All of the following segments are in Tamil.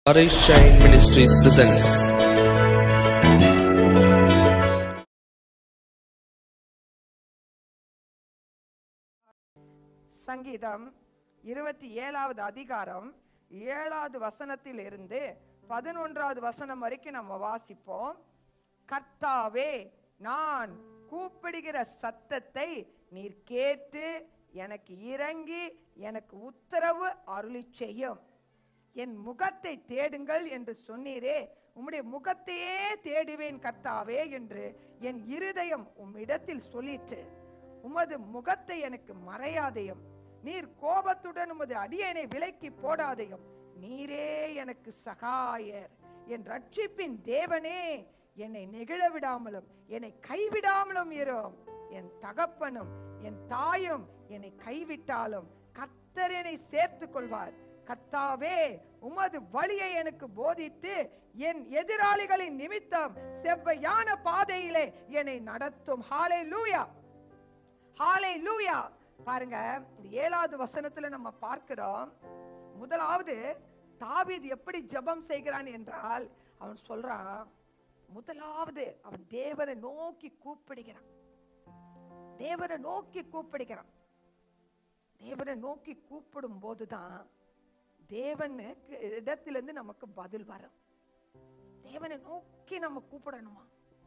Arise Shine Ministries presents சங்கீதம் இருபத்தி ஏழாவது அதிகாரம் ஏழாவது வசனத்தில் இருந்து பதினொன்றாவது வசனம் வரைக்கும் நம்ம வாசிப்போம் கர்த்தாவே நான் கூப்பிடுகிற சத்தத்தை நீர் கேட்டு எனக்கு இறங்கி எனக்கு உத்தரவு அருளி செய்யும் என் முகத்தை தேடுங்கள் என்று சொன்னீரே உம்முடைய முகத்தையே தேடுவேன் கர்த்தாவே என்று என் இருதயம் உம்மிடத்தில் சொல்லிற்று உமது முகத்தை எனக்கு மறையாதையும் நீர் கோபத்துடன் உமது அடியனை விலக்கி போடாதையும் நீரே எனக்கு சகாயர் என் ரட்சிப்பின் தேவனே என்னை நெகிழ விடாமலும் என்னை கைவிடாமலும் இரும் என் தகப்பனும் என் தாயும் என்னை கைவிட்டாலும் கர்த்தர் என்னை சேர்த்துக் கொள்வார் கர்த்தாவே உமது வழியை எனக்கு போதித்து என் எதிராளிகளின் நிமித்தம் செவ்வையான பாதையிலே என்னை நடத்தும் ஹாலே லூயா ஹாலே லூயா பாருங்க இந்த ஏழாவது வசனத்துல நம்ம பார்க்கிறோம் முதலாவது தாவீது எப்படி ஜெபம் செய்கிறான் என்றால் அவன் சொல்றான் முதலாவது அவன் தேவனை நோக்கி கூப்பிடுகிறான் தேவனை நோக்கி கூப்பிடுகிறான் தேவனை நோக்கி கூப்பிடும் போதுதான் தேவனுக்கு இடத்திலிருந்து நமக்கு பதில் வரும் தேவனை நோக்கி நம்ம கூப்பிடணுமா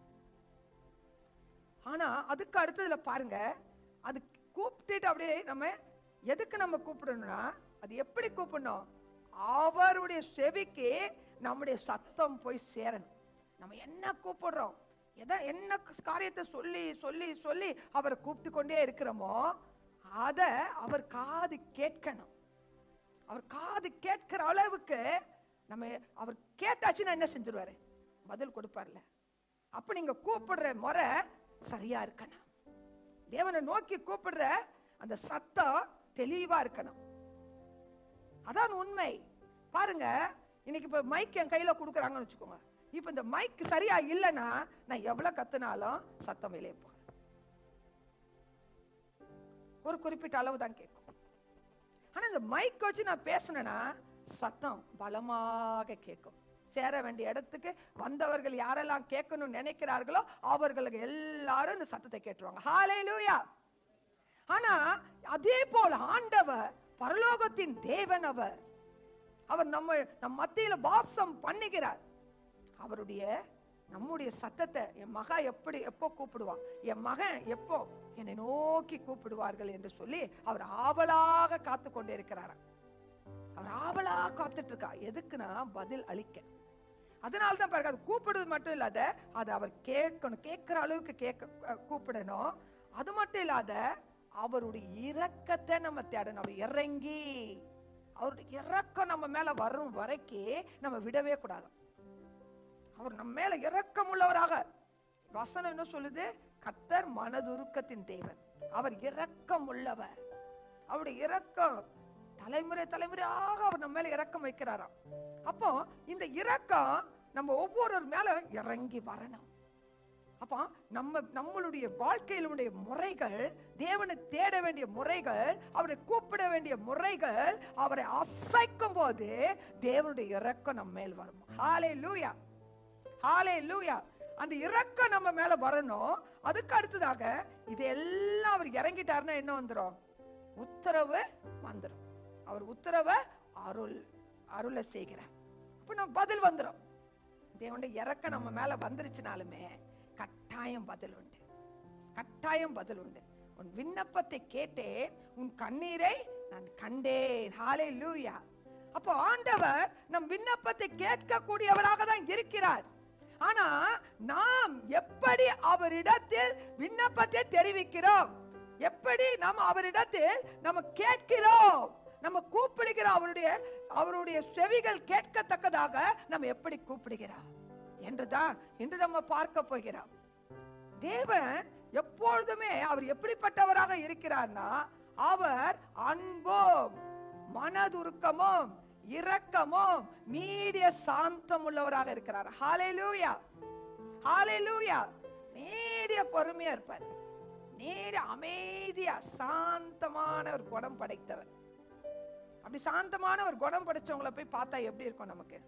ஆனா அதுக்கு அடுத்ததுல பாருங்க அது கூப்பிட்டுட்டு அப்படியே நம்ம எதுக்கு நம்ம கூப்பிடணும்னா அது எப்படி கூப்பிடணும் அவருடைய செவிக்கு நம்முடைய சத்தம் போய் சேரணும் நம்ம என்ன கூப்பிடுறோம் எதை என்ன காரியத்தை சொல்லி சொல்லி சொல்லி அவரை கூப்பிட்டு கொண்டே இருக்கிறோமோ அத அவர் காது கேட்கணும் அவர் காது கேட்கிற அளவுக்கு நம்ம அவர் கேட்டாச்சுன்னா என்ன செஞ்சிருவாரு பதில் கொடுப்பார்ல அப்ப நீங்க கூப்பிடுற முறை சரியா இருக்கணும் தேவனை நோக்கி கூப்பிடுற அந்த சத்தம் தெளிவா இருக்கணும் அதான் உண்மை பாருங்க இன்னைக்கு இப்ப மைக் என் கையில கொடுக்குறாங்கன்னு வச்சுக்கோங்க இப்ப இந்த மைக் சரியா இல்லைன்னா நான் எவ்வளவு கத்துனாலும் சத்தம் வெளியே போகும் ஒரு குறிப்பிட்ட அளவு தான் கேட்கும் ஆனா இந்த மைக் வச்சு நான் பேசினேன்னா சத்தம் பலமாக கேட்கும் சேர வேண்டிய இடத்துக்கு வந்தவர்கள் யாரெல்லாம் கேட்கணும்னு நினைக்கிறார்களோ அவர்களுக்கு எல்லாரும் இந்த சத்தத்தை கேட்டுருவாங்க ஹalleluya ஆனா அதே போல ஆண்டவர் பரலோகத்தின் தேவன் அவர் அவர் நம்ம நம் மத்தியில வாசம் பண்ணுகிறார் அவருடைய நம்முடைய சத்தத்தை என் மக எப்படி எப்போ கூப்பிடுவான் என் மகன் எப்போ என்னை நோக்கி கூப்பிடுவார்கள் என்று சொல்லி அவர் ஆவலாக காத்து கொண்டே இருக்கிறாராம் அவர் ஆவலா காத்துட்டு இருக்கா எதுக்குன்னா பதில் அளிக்க அதனால தான் பாருங்க அது கூப்பிடுறது மட்டும் இல்லாத அது அவர் கேட்கணும் கேட்கிற அளவுக்கு கேட்க அஹ், கூப்பிடணும் அது மட்டும் இல்லாத அவருடைய இரக்கத்தை நம்ம தேடணும் அவர் இறங்கி அவருடைய இரக்கம் நம்ம மேல வரும் வரைக்கும் நம்ம விடவே கூடாது அவர் நம்ம மேல இரக்கம் உள்ளவராக வசனம் என்ன சொல்லுது கர்த்தர் மனதுருக்கத்தின் தேவன் அவர் இரக்கம் உள்ளவர் அவருடைய இரக்கம் தலைமுறை தலைமுறையாக அவர் நம்ம மேல இரக்கம் வைக்கிறாராம் அப்போ இந்த இரக்கம் நம்ம ஒவ்வொருவர் மேல இறங்கி வரணும் அப்போ நம்ம நம்மளுடைய வாழ்க்கையிலுடைய முறைகள் தேவனை தேட வேண்டிய முறைகள் அவரை கூப்பிட வேண்டிய முறைகள் அவரை அசைக்கும் போது தேவனுடைய இரக்கம் நம்ம மேல் வரும் ஹாலே லூயா ஹாலே லூயா அந்த இரக்கம் நம்ம மேல வரணும் அதுக்கு அடுத்ததாக இது எல்லாம் அவர் இறங்கிட்டாருன்னா என்ன வந்துரும் உத்தரவு வந்துரும் அவர் உத்தரவை அருள் அருளை செய்கிறார் அப்ப நம்ம பதில் வந்துரும் தேவனுடைய இறக்கம் நம்ம மேல வந்துருச்சுனாலுமே கட்டாயம் பதில் உண்டு கட்டாயம் பதில் உண்டு உன் விண்ணப்பத்தை கேட்டேன் உன் கண்ணீரை நான் கண்டேன் ஹாலே லூயா அப்போ ஆண்டவர் நம் விண்ணப்பத்தை கேட்கக்கூடியவராக தான் இருக்கிறார் ஆனா நாம் எப்படி அவரிடத்தில் விண்ணப்பத்தை தெரிவிக்கிறோம் எப்படி நாம் அவரிடத்தில் நம்ம கேட்கிறோம் நம்ம கூப்பிடுகிறோம் அவருடைய அவருடைய செவிகள் கேட்கத்தக்கதாக நம்ம எப்படி கூப்பிடுகிறோம் என்றுதான் இன்று நம்ம பார்க்க போகிறோம் தேவன் எப்பொழுதுமே அவர் எப்படிப்பட்டவராக இருக்கிறார்னா அவர் அன்பும் மனதுருக்கமும் இரக்கமும் நீடிய சாந்தம் உள்ளவராக இருக்கிறார் ஹalleluya ஹalleluya நீடிய பொறுமையா இருப்பார் நீடிய அமைதியா சாந்தமான ஒரு குணம் படைத்தவர் அப்படி சாந்தமான ஒரு குணம் படைச்சவங்கள போய் பார்த்தா எப்படி இருக்கும் நமக்கு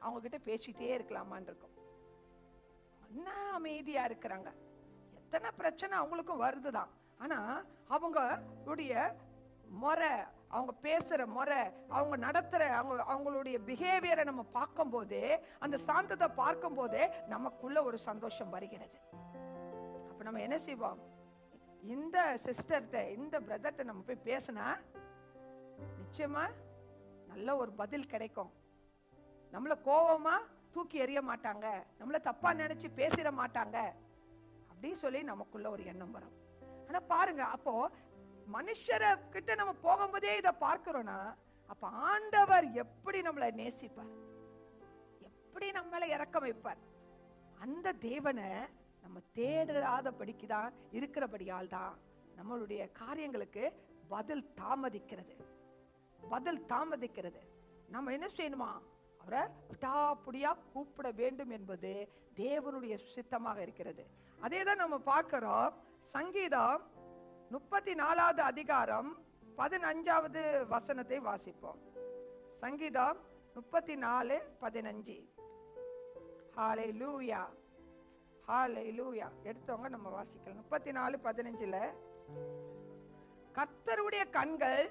அவங்க கிட்ட பேசிட்டே இருக்கலாமான்னு இருக்கும் என்ன அமைதியா இருக்கிறாங்க எத்தனை பிரச்சனை அவங்களுக்கும் வருதுதான் ஆனா அவங்களுடைய முறை அவங்க பேசுற முறை அவங்க நடத்துற அவங்க அவங்களுடைய பிஹேவியரை நம்ம பார்க்கும்போது அந்த சாந்தத்தை பார்க்கும் போதே நமக்குள்ள ஒரு சந்தோஷம் வருகிறது அப்ப நம்ம என்ன செய்வோம் இந்த சிஸ்டர்கிட்ட இந்த பிரதர்கிட்ட நம்ம போய் பேசினா நிச்சயமா நல்ல ஒரு பதில் கிடைக்கும் நம்மள கோவமா தூக்கி எறிய மாட்டாங்க நம்மள தப்பா நினைச்சு பேசிட மாட்டாங்க அப்படி சொல்லி நமக்குள்ள ஒரு எண்ணம் வரும் ஆனா பாருங்க அப்போ மனுஷர கிட்ட நம்ம போகும்போதே இத பார்க்கிறோம்னா அப்ப ஆண்டவர் எப்படி நம்மளை நேசிப்பார் எப்படி நம்மள இறக்கம் வைப்பார் அந்த தேவனை நம்ம தேடாதபடிக்கு தான் இருக்கிறபடியால் தான் நம்மளுடைய காரியங்களுக்கு பதில் தாமதிக்கிறது பதில் தாமதிக்கிறது நம்ம என்ன செய்யணுமா அவரை விட்டாப்புடியா கூப்பிட வேண்டும் என்பது தேவனுடைய சித்தமாக இருக்கிறது அதே தான் நம்ம பார்க்கிறோம் சங்கீதம் முப்பத்தி நாலாவது அதிகாரம் பதினஞ்சாவது வசனத்தை வாசிப்போம் சங்கீதம் முப்பத்தி நாலு பதினஞ்சு ஹாலே லூயா ஹாலே லூயா எடுத்தவங்க நம்ம வாசிக்கலாம் முப்பத்தி நாலு பதினஞ்சுல கர்த்தருடைய கண்கள்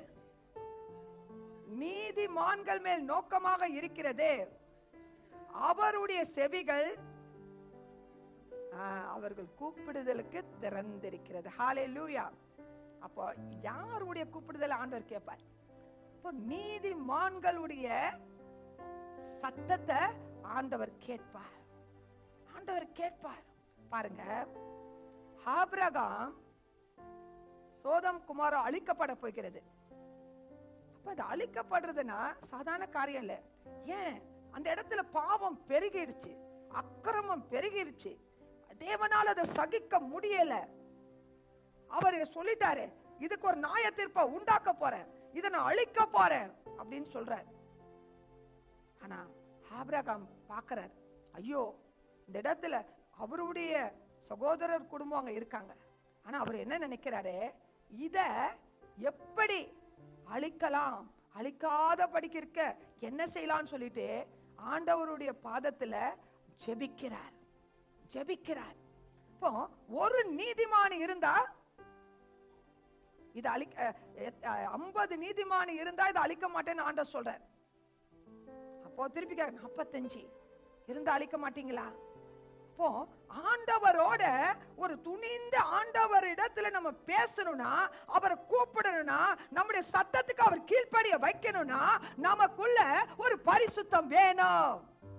நீதிமான்கள் மேல் நோக்கமாக இருக்கிறதே அவருடைய செவிகள் ஆ, அவர்கள் கூப்பிடுதலுக்கு திறந்திருக்கிறது ஹாலே லூயா அப்போ யாருடைய கூப்பிடுதல் ஆண்டவர் கேட்பார் இப்போ நீதிமான்களுடைய சத்தத்தை ஆண்டவர் கேட்பார் ஆண்டவர் கேட்பார் பாருங்க ஆபிரகாம் சோதம் குமாரம் அழிக்கப்பட போகிறது அப்ப அது அழிக்கப்படுறதுன்னா சாதாரண காரியம் இல்ல ஏன் அந்த இடத்துல பாவம் பெருகிடுச்சு அக்கிரமம் பெருகிடுச்சு தேவனால அதை சகிக்க முடியல அவர் சொல்லிட்டாரு இதுக்கு ஒரு நியாய தீர்ப்பை உண்டாக்க போறேன் இதை நான் அழிக்க போறேன் அப்படின்னு சொல்றார் ஆனா ஆபிரகாம் பார்க்கறார் ஐயோ இந்த இடத்துல அவருடைய சகோதரர் குடும்பம் அங்க இருக்காங்க ஆனா அவர் என்ன நினைக்கிறாரு இத எப்படி அழிக்கலாம் அழிக்காத படிக்க இருக்க என்ன செய்யலாம்னு சொல்லிட்டு ஆண்டவருடைய பாதத்துல ஜெபிக்கிறார் ஜெபிக்கிறார் இப்போ ஒரு நீதிமான் இருந்தா இது அழிக்க ஐம்பது நீதிமான் இருந்தா இதை அழிக்க மாட்டேன்னு ஆண்டவர் சொல்றார் அப்போ திருப்பி நாற்பத்தஞ்சு இருந்தா அழிக்க மாட்டீங்களா அப்போ ஆண்டவரோட ஒரு துணிந்த ஆண்டவர் இடத்துல நம்ம பேசணும்னா அவரை கூப்பிடணும்னா நம்முடைய சத்தத்துக்கு அவர் கீழ்ப்படிய வைக்கணும்னா நமக்குள்ள ஒரு பரிசுத்தம் வேணும்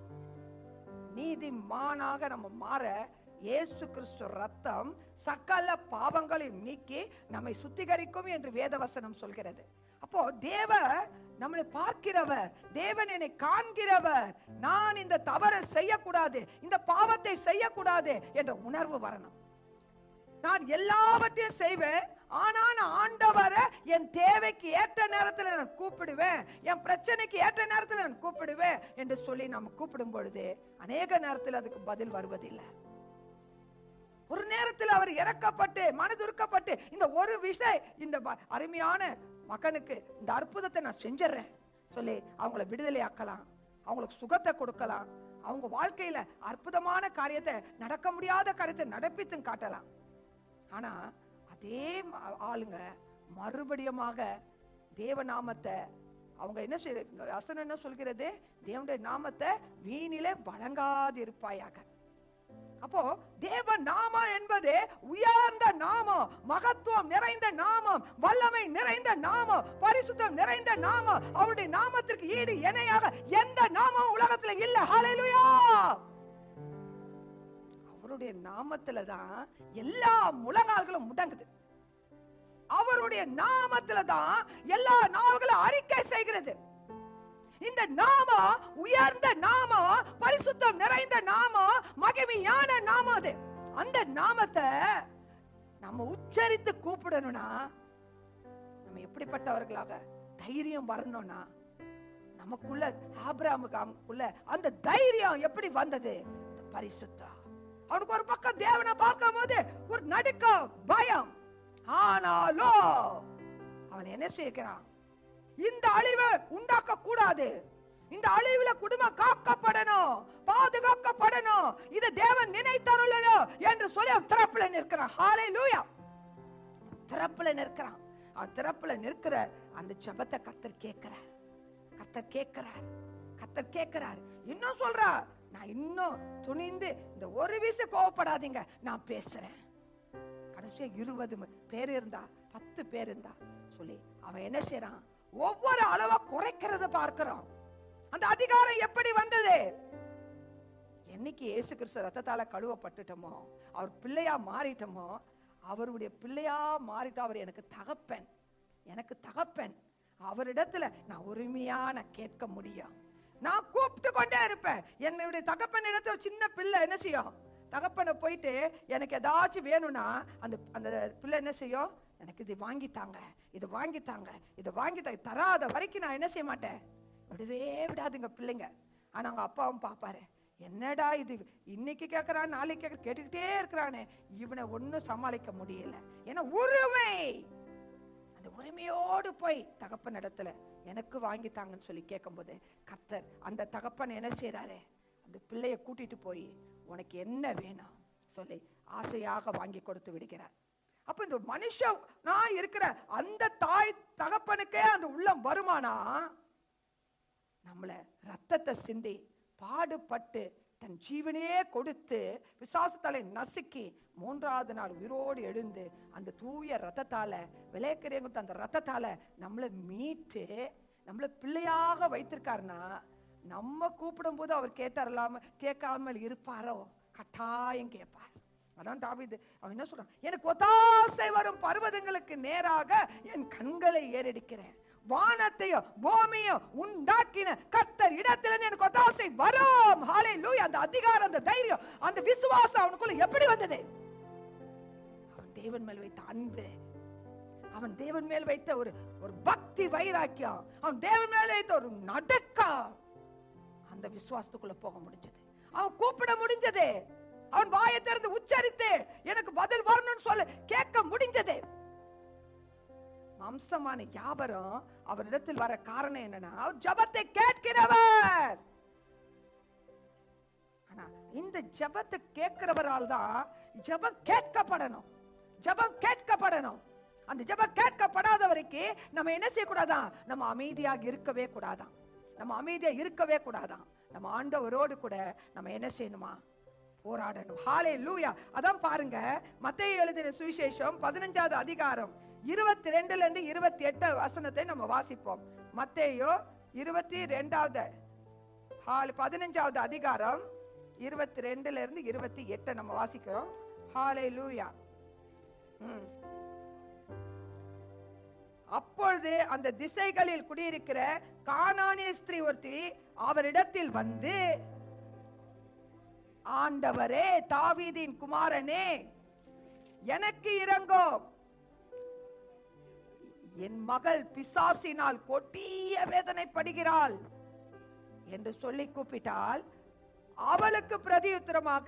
நீதிமானாக நம்ம மாற இயேசு கிறிஸ்து ரத்தம் சகல பாவங்களையும் நீக்கி நம்மை சுத்திகரிக்கும் என்று வேதவசனம் சொல்கிறது அப்போ தேவன் நம்மளை பார்க்கிறவர் தேவன் என்னை காண்கிறவர் நான் இந்த தவறை செய்யக்கூடாது இந்த பாவத்தை செய்யக்கூடாது என்ற உணர்வு வரணும் நான் எல்லாவற்றையும் செய்வேன் ஆனா நான் ஆண்டவரை என் தேவைக்கு ஏற்ற நேரத்துல நான் கூப்பிடுவேன் என் பிரச்சனைக்கு ஏற்ற நேரத்துல நான் கூப்பிடுவேன் என்று சொல்லி நம்ம கூப்பிடும் பொழுது அநேக நேரத்தில் அதுக்கு பதில் வருவதில்லை ஒரு நேரத்தில் அவர் இறக்கப்பட்டு மனதுருக்கப்பட்டு இந்த ஒரு விஷய இந்த ப- அருமையான மகனுக்கு இந்த அற்புதத்தை நான் செஞ்சிடறேன் சொல்லி அவங்கள விடுதலை ஆக்கலாம் அவங்களுக்கு சுகத்தை கொடுக்கலாம் அவங்க வாழ்க்கையில அற்புதமான காரியத்தை நடக்க முடியாத காரியத்தை நடப்பித்தும் காட்டலாம் ஆனா அதே ம- ஆளுங்க மறுபடியுமாக தேவ நாமத்தை அவங்க என்ன செய்ய வசனம் என்ன சொல்கிறது தேவனுடைய நாமத்தை வீணிலே வழங்காதிருப்பாயாக அப்போ தேவ நாமம் என்பது உயர்ந்த நாமம் மகத்துவம் நிறைந்த நாமம் வல்லமை நிறைந்த நாமம் பரிசுத்தம் நிறைந்த நாமம் அவருடைய நாமத்திற்கு ஈடு இணையாக எந்த நாமம் உலகத்துல இல்ல ஹalleluya அவருடைய நாமத்துல தான் எல்லா முழங்கால்களும் முடங்குது அவருடைய நாமத்துல தான் எல்லா நாவுகளும் அறிக்கை செய்கிறது இந்த நாமம் உயர்ந்த நாமம் பரிசுத்தம் நிறைந்த நாமம் மகிமையான நாமம் அது அந்த நாமத்தை நம்ம உச்சரித்து கூப்பிடணும்னா நம்ம எப்படிப்பட்டவர்களாக தைரியம் வரணும்னா நமக்குள்ள ஆபிரகாமுக்குள்ள அந்த தைரியம் எப்படி வந்தது இந்த பரிசுத்தம் அவனுக்கு ஒரு பக்கம் தேவனை பார்க்கும் போது ஒரு நடுக்கம் பயம் ஆனாலும் அவன் என்ன செய்கிறான் இந்த அழிவை உண்டாக்க கூடாது இந்த அழிவுல குடும்பம் காக்கப்படணும் இது தேவன் நினைத்தருளணும் என்று சொல்லி அவன் திறப்புல நிற்கிறான் ஹாலே லூயா திறப்புல நிற்கிறான் அவன் திறப்புல நிற்கிற அந்த ஜெபத்தை கத்தர் கேட்கிறார் கத்தர் கேட்கிறார் கத்தர் கேட்கிறார் இன்னும் சொல்றா நான் இன்னும் துணிந்து இந்த ஒரு வீச கோவப்படாதீங்க நான் பேசுறேன் கடைசியா இருபது ம- பேர் இருந்தா பத்து பேர் இருந்தா சொல்லி அவன் என்ன செய்யறான் ஒவ்வொரு அளவா குறைக்கிறத பார்க்கிறோம் அந்த அதிகாரம் எப்படி வந்தது என்னைக்கு இயேசு கிறிஸ்து ரத்தத்தால கழுவப்பட்டுட்டோமோ அவர் பிள்ளையா மாறிட்டோமோ அவருடைய பிள்ளையா மாறிட்டா அவர் எனக்கு தகப்பன் எனக்கு தகப்பன் அவரிடத்துல நான் உரிமையா நான் கேட்க முடியும் நான் கூப்பிட்டு கொண்டே இருப்பேன் என்னுடைய தகப்பன் இடத்துல ஒரு சின்ன பிள்ளை என்ன செய்யும் தகப்பனை போயிட்டு எனக்கு ஏதாச்சும் வேணும்னா அந்த அந்த பிள்ளை என்ன செய்யும் எனக்கு இது வாங்கித்தாங்க இது வாங்கித்தாங்க இது வாங்கித்தாங்க தராத வரைக்கும் நான் என்ன செய்ய மாட்டேன் விடவே விடாதுங்க பிள்ளைங்க ஆனா அவங்க அப்பாவும் பாப்பாரு என்னடா இது இன்னைக்கு கேட்கறான் நாளைக்கு கேட்க கேட்டுக்கிட்டே இருக்கிறானே இவனை ஒண்ணும் சமாளிக்க முடியல ஏன்னா உரிமை அந்த உரிமையோடு போய் தகப்பன் இடத்துல எனக்கு வாங்கித்தாங்கன்னு சொல்லி கேட்கும்போது கர்த்தர் அந்த தகப்பன் என்ன செய்றாரு அந்த பிள்ளைய கூட்டிட்டு போய் உனக்கு என்ன வேணும் சொல்லி ஆசையாக வாங்கி கொடுத்து விடுகிறார் அப்ப இந்த மனுஷன் நான் இருக்கிற அந்த தாய் தகப்பனுக்கே அந்த உள்ளம் வருமானா நம்மள ரத்தத்தை சிந்தி பாடுபட்டு தன் ஜீவனையே கொடுத்து பிசாசுத்தலை நசுக்கி மூன்றாவது நாள் உயிரோடு எழுந்து அந்த தூய ரத்தத்தால விளையக்கிறைய அந்த ரத்தத்தால நம்மளை மீட்டு நம்மளை பிள்ளையாக வைத்திருக்காருன்னா நம்ம கூப்பிடும் போது அவர் கேட்டாரலாம கேட்காமல் இருப்பாரோ கட்டாயம் கேட்பார் அதான் தாவீது அவன் என்ன சொல்றான் எனக்கு ஒத்தாசை வரும் பர்வதங்களுக்கு நேராக என் கண்களை ஏறெடுக்கிறேன் வானத்தையும் பூமியும் உண்டாக்கின கர்த்தர் இடத்திலிருந்து எனக்கு ஒத்தாசை வரும் ஹாலே அந்த அதிகாரம் அந்த தைரியம் அந்த விசுவாசம் அவனுக்குள்ள எப்படி வந்தது அவன் தேவன் மேல் வைத்த அன்பு அவன் தேவன் மேல் வைத்த ஒரு ஒரு பக்தி வைராக்கியம் அவன் தேவன் மேல் வைத்த ஒரு நடக்கம் அந்த விசுவாசத்துக்குள்ள போக முடிஞ்சது அவன் கூப்பிட முடிஞ்சது அவன் வாயை திறந்து உச்சரித்து எனக்கு பதில் வரணும்னு சொல்ல கேட்க முடிஞ்சது மாம்சமான யாவரும் அவரிடத்தில் வர காரணம் என்னன்னா அவர் ஜபத்தை கேட்கிறவர் ஆனா இந்த ஜபத்தை கேட்கிறவரால் தான் ஜபம் கேட்கப்படணும் ஜபம் கேட்கப்படணும் அந்த ஜபம் கேட்கப்படாத வரைக்கும் நம்ம என்ன செய்யக்கூடாதான் நம்ம அமைதியாக இருக்கவே கூடாதாம் நம்ம அமைதியா இருக்கவே கூடாதாம் நம்ம ஆண்டவரோடு கூட நம்ம என்ன செய்யணுமா போராடணும் ஹாலே லூயா அதான் பாருங்க மத்தேயு எழுதின சுவிசேஷம் பதினஞ்சாவது அதிகாரம் இருபத்தி ரெண்டுல இருந்து இருபத்தி எட்டு வசனத்தை நம்ம வாசிப்போம் மத்தேயோ இருபத்தி ரெண்டாவது ஹால் பதினஞ்சாவது அதிகாரம் இருபத்தி ரெண்டுல இருந்து இருபத்தி எட்டை நம்ம வாசிக்கிறோம் ஹாலே லூயா ம். அப்பொழுது அந்த திசைகளில் குடியிருக்கிற கானானிய ஸ்திரீ ஒருத்தி அவரிடத்தில் வந்து ஆண்டவரே தாவீதின் குமாரனே எனக்கு இறங்கும் என் மகள் பிசாசினால் கொடிய வேதனைப்படுகிறாள் என்று சொல்லி கூப்பிட்டால் அவளுக்கு பிரதியுத்தரமாக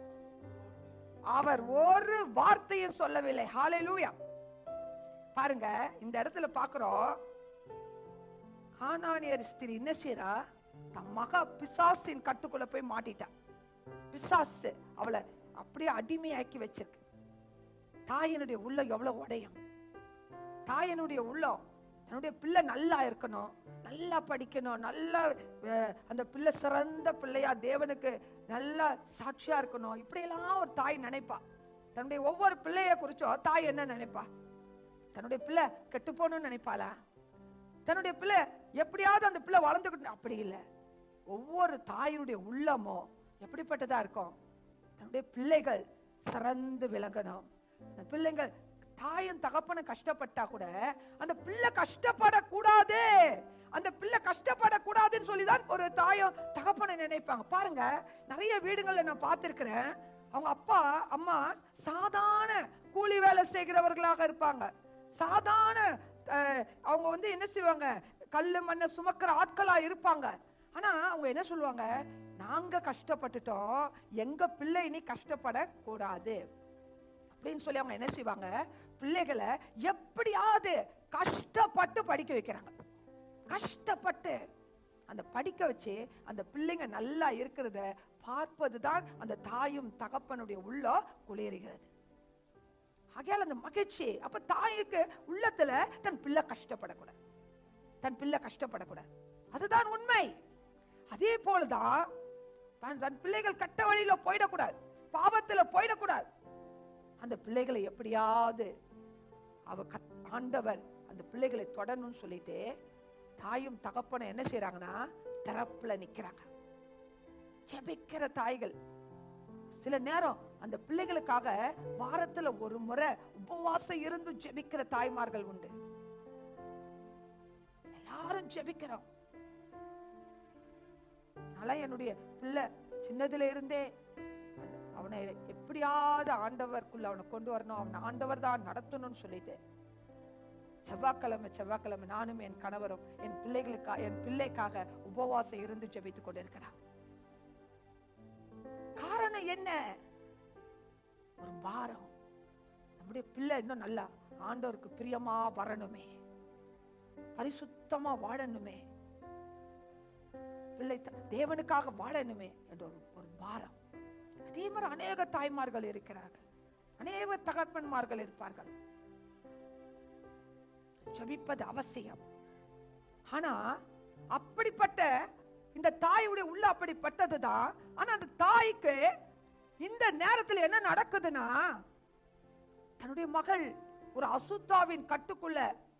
அவர் ஒரு வார்த்தையும் சொல்லவில்லை ஹalleluya பாருங்க இந்த இடத்துல பாக்குறோம் கானானியர் ஸ்திரீ என்ன செய்றா தன் மக பிசாசின் கட்டுக்குள்ள போய் மாட்டிட்டா பிசாசு அவளை அப்படியே அடிமையாக்கி வச்சிருக்கு தாயினுடைய உள்ளம் எவ்வளவு உடையும் தாயினுடைய உள்ளம் தன்னுடைய பிள்ளை நல்லா இருக்கணும் நல்லா படிக்கணும் நல்லா அஹ், அந்த பிள்ளை சிறந்த பிள்ளையா தேவனுக்கு நல்லா சாட்சியா இருக்கணும் இப்படியெல்லாம் ஒரு தாய் நினைப்பா தன்னுடைய ஒவ்வொரு பிள்ளைய குறிச்சும் தாய் என்ன நினைப்பா தன்னுடைய பிள்ளை கெட்டு போகணும்னு நினைப்பாளா தன்னுடைய பிள்ளை எப்படியாவது அந்த பிள்ளை வளர்ந்துக்கிட்டு அப்படி இல்லை ஒவ்வொரு தாயினுடைய உள்ளமோ எப்படிப்பட்டதா இருக்கும் தன்னுடைய பிள்ளைகள் சிறந்து விளங்கணும் அந்த பிள்ளைகள் தாயும் தகப்பனும் கஷ்டப்பட்டா கூட அந்த பிள்ளை கஷ்டப்படக்கூடாது அந்த பிள்ளை கஷ்டப்படக்கூடாதுன்னு சொல்லிதான் ஒரு தாயும் தகப்பனை நினைப்பாங்க பாருங்க நிறைய வீடுகள்ல நான் பார்த்திருக்கிறேன் அவங்க அப்பா அம்மா சாதாரண கூலி வேலை செய்கிறவர்களாக இருப்பாங்க சாதாரண அஹ், அவங்க வந்து என்ன செய்வாங்க கல்லு மண்ணை சுமக்கிற ஆட்களா இருப்பாங்க ஆனா அவங்க என்ன சொல்லுவாங்க நாங்க கஷ்டப்பட்டுட்டோம் எங்க பிள்ளை இனி கஷ்டப்படக்கூடாது அப்படின்னு சொல்லி அவங்க என்ன செய்வாங்க பிள்ளைகளை எப்படியாவது கஷ்டப்பட்டு படிக்க வைக்கிறாங்க கஷ்டப்பட்டு அந்த படிக்க வச்சு அந்த பிள்ளைங்க நல்லா இருக்கிறத பார்ப்பதுதான் அந்த தாயும் தகப்பனுடைய உள்ளம் குளிர்கிறது ஆகையால் அந்த மகிழ்ச்சி அப்ப தாய்க்கு உள்ளத்துல தன் பிள்ளை கஷ்டப்படக்கூடாது தன் பிள்ளை கஷ்டப்படக்கூடாது அதுதான் உண்மை அதே போலதான் தன் தன் பிள்ளைகள் கட்ட வழியில போயிடக்கூடாது பாவத்துல போயிடக்கூடாது அந்த பிள்ளைகளை எப்படியாவது அவ கத் ஆண்டவர் அந்த பிள்ளைகளை தொடரணும்னு சொல்லிட்டு தாயும் தகப்பனும் என்ன செய்றாங்கன்னா திறப்புல நிக்கிறாங்க ஜெபிக்கிற தாய்கள் சில நேரம் அந்த பிள்ளைகளுக்காக வாரத்துல ஒரு முறை உபவாசம் இருந்து ஜெபிக்கிற தாய்மார்கள் உண்டு எல்லாரும் ஜெபிக்கிறோம் அதனால என்னுடைய பிள்ளை சின்னதுல இருந்தே அவனை எப்படியாவது ஆண்டவருக்குள்ள அவனை கொண்டு வரணும் அவன் ஆண்டவர் தான் நடத்தணும்னு சொல்லிட்டு செவ்வாய்க்கிழமை செவ்வாய்க்கிழமை நானும் என் கணவரும் என் பிள்ளைகளுக்கா என் பிள்ளைக்காக உபவாசம் இருந்து ஜெபித்துக் கொண்டிருக்கிறான் காரணம் என்ன ஒரு பாரம் நம்முடைய பிள்ளை இன்னும் நல்லா ஆண்டவருக்கு பிரியமா வரணுமே பரிசுத்தமா வாழணுமே பிள்ளை த- தேவனுக்காக வாழணுமே என்ற ஒரு ஒரு பாரம் அதே மாதிரி அநேக தாய்மார்கள் இருக்கிறார்கள் அநேக தகப்பன்மார்கள் இருப்பார்கள் ஜெபிப்பது அவசியம் ஆனா அப்படிப்பட்ட இந்த தாயுடைய உள்ள அப்படிப்பட்டதுதான் ஆனா அந்த தாய்க்கு இந்த நேரத்துல என்ன நடக்குதுன்னா தன்னுடைய மகள் ஒரு அசுத்தாவின் கட்டுக்குள்ள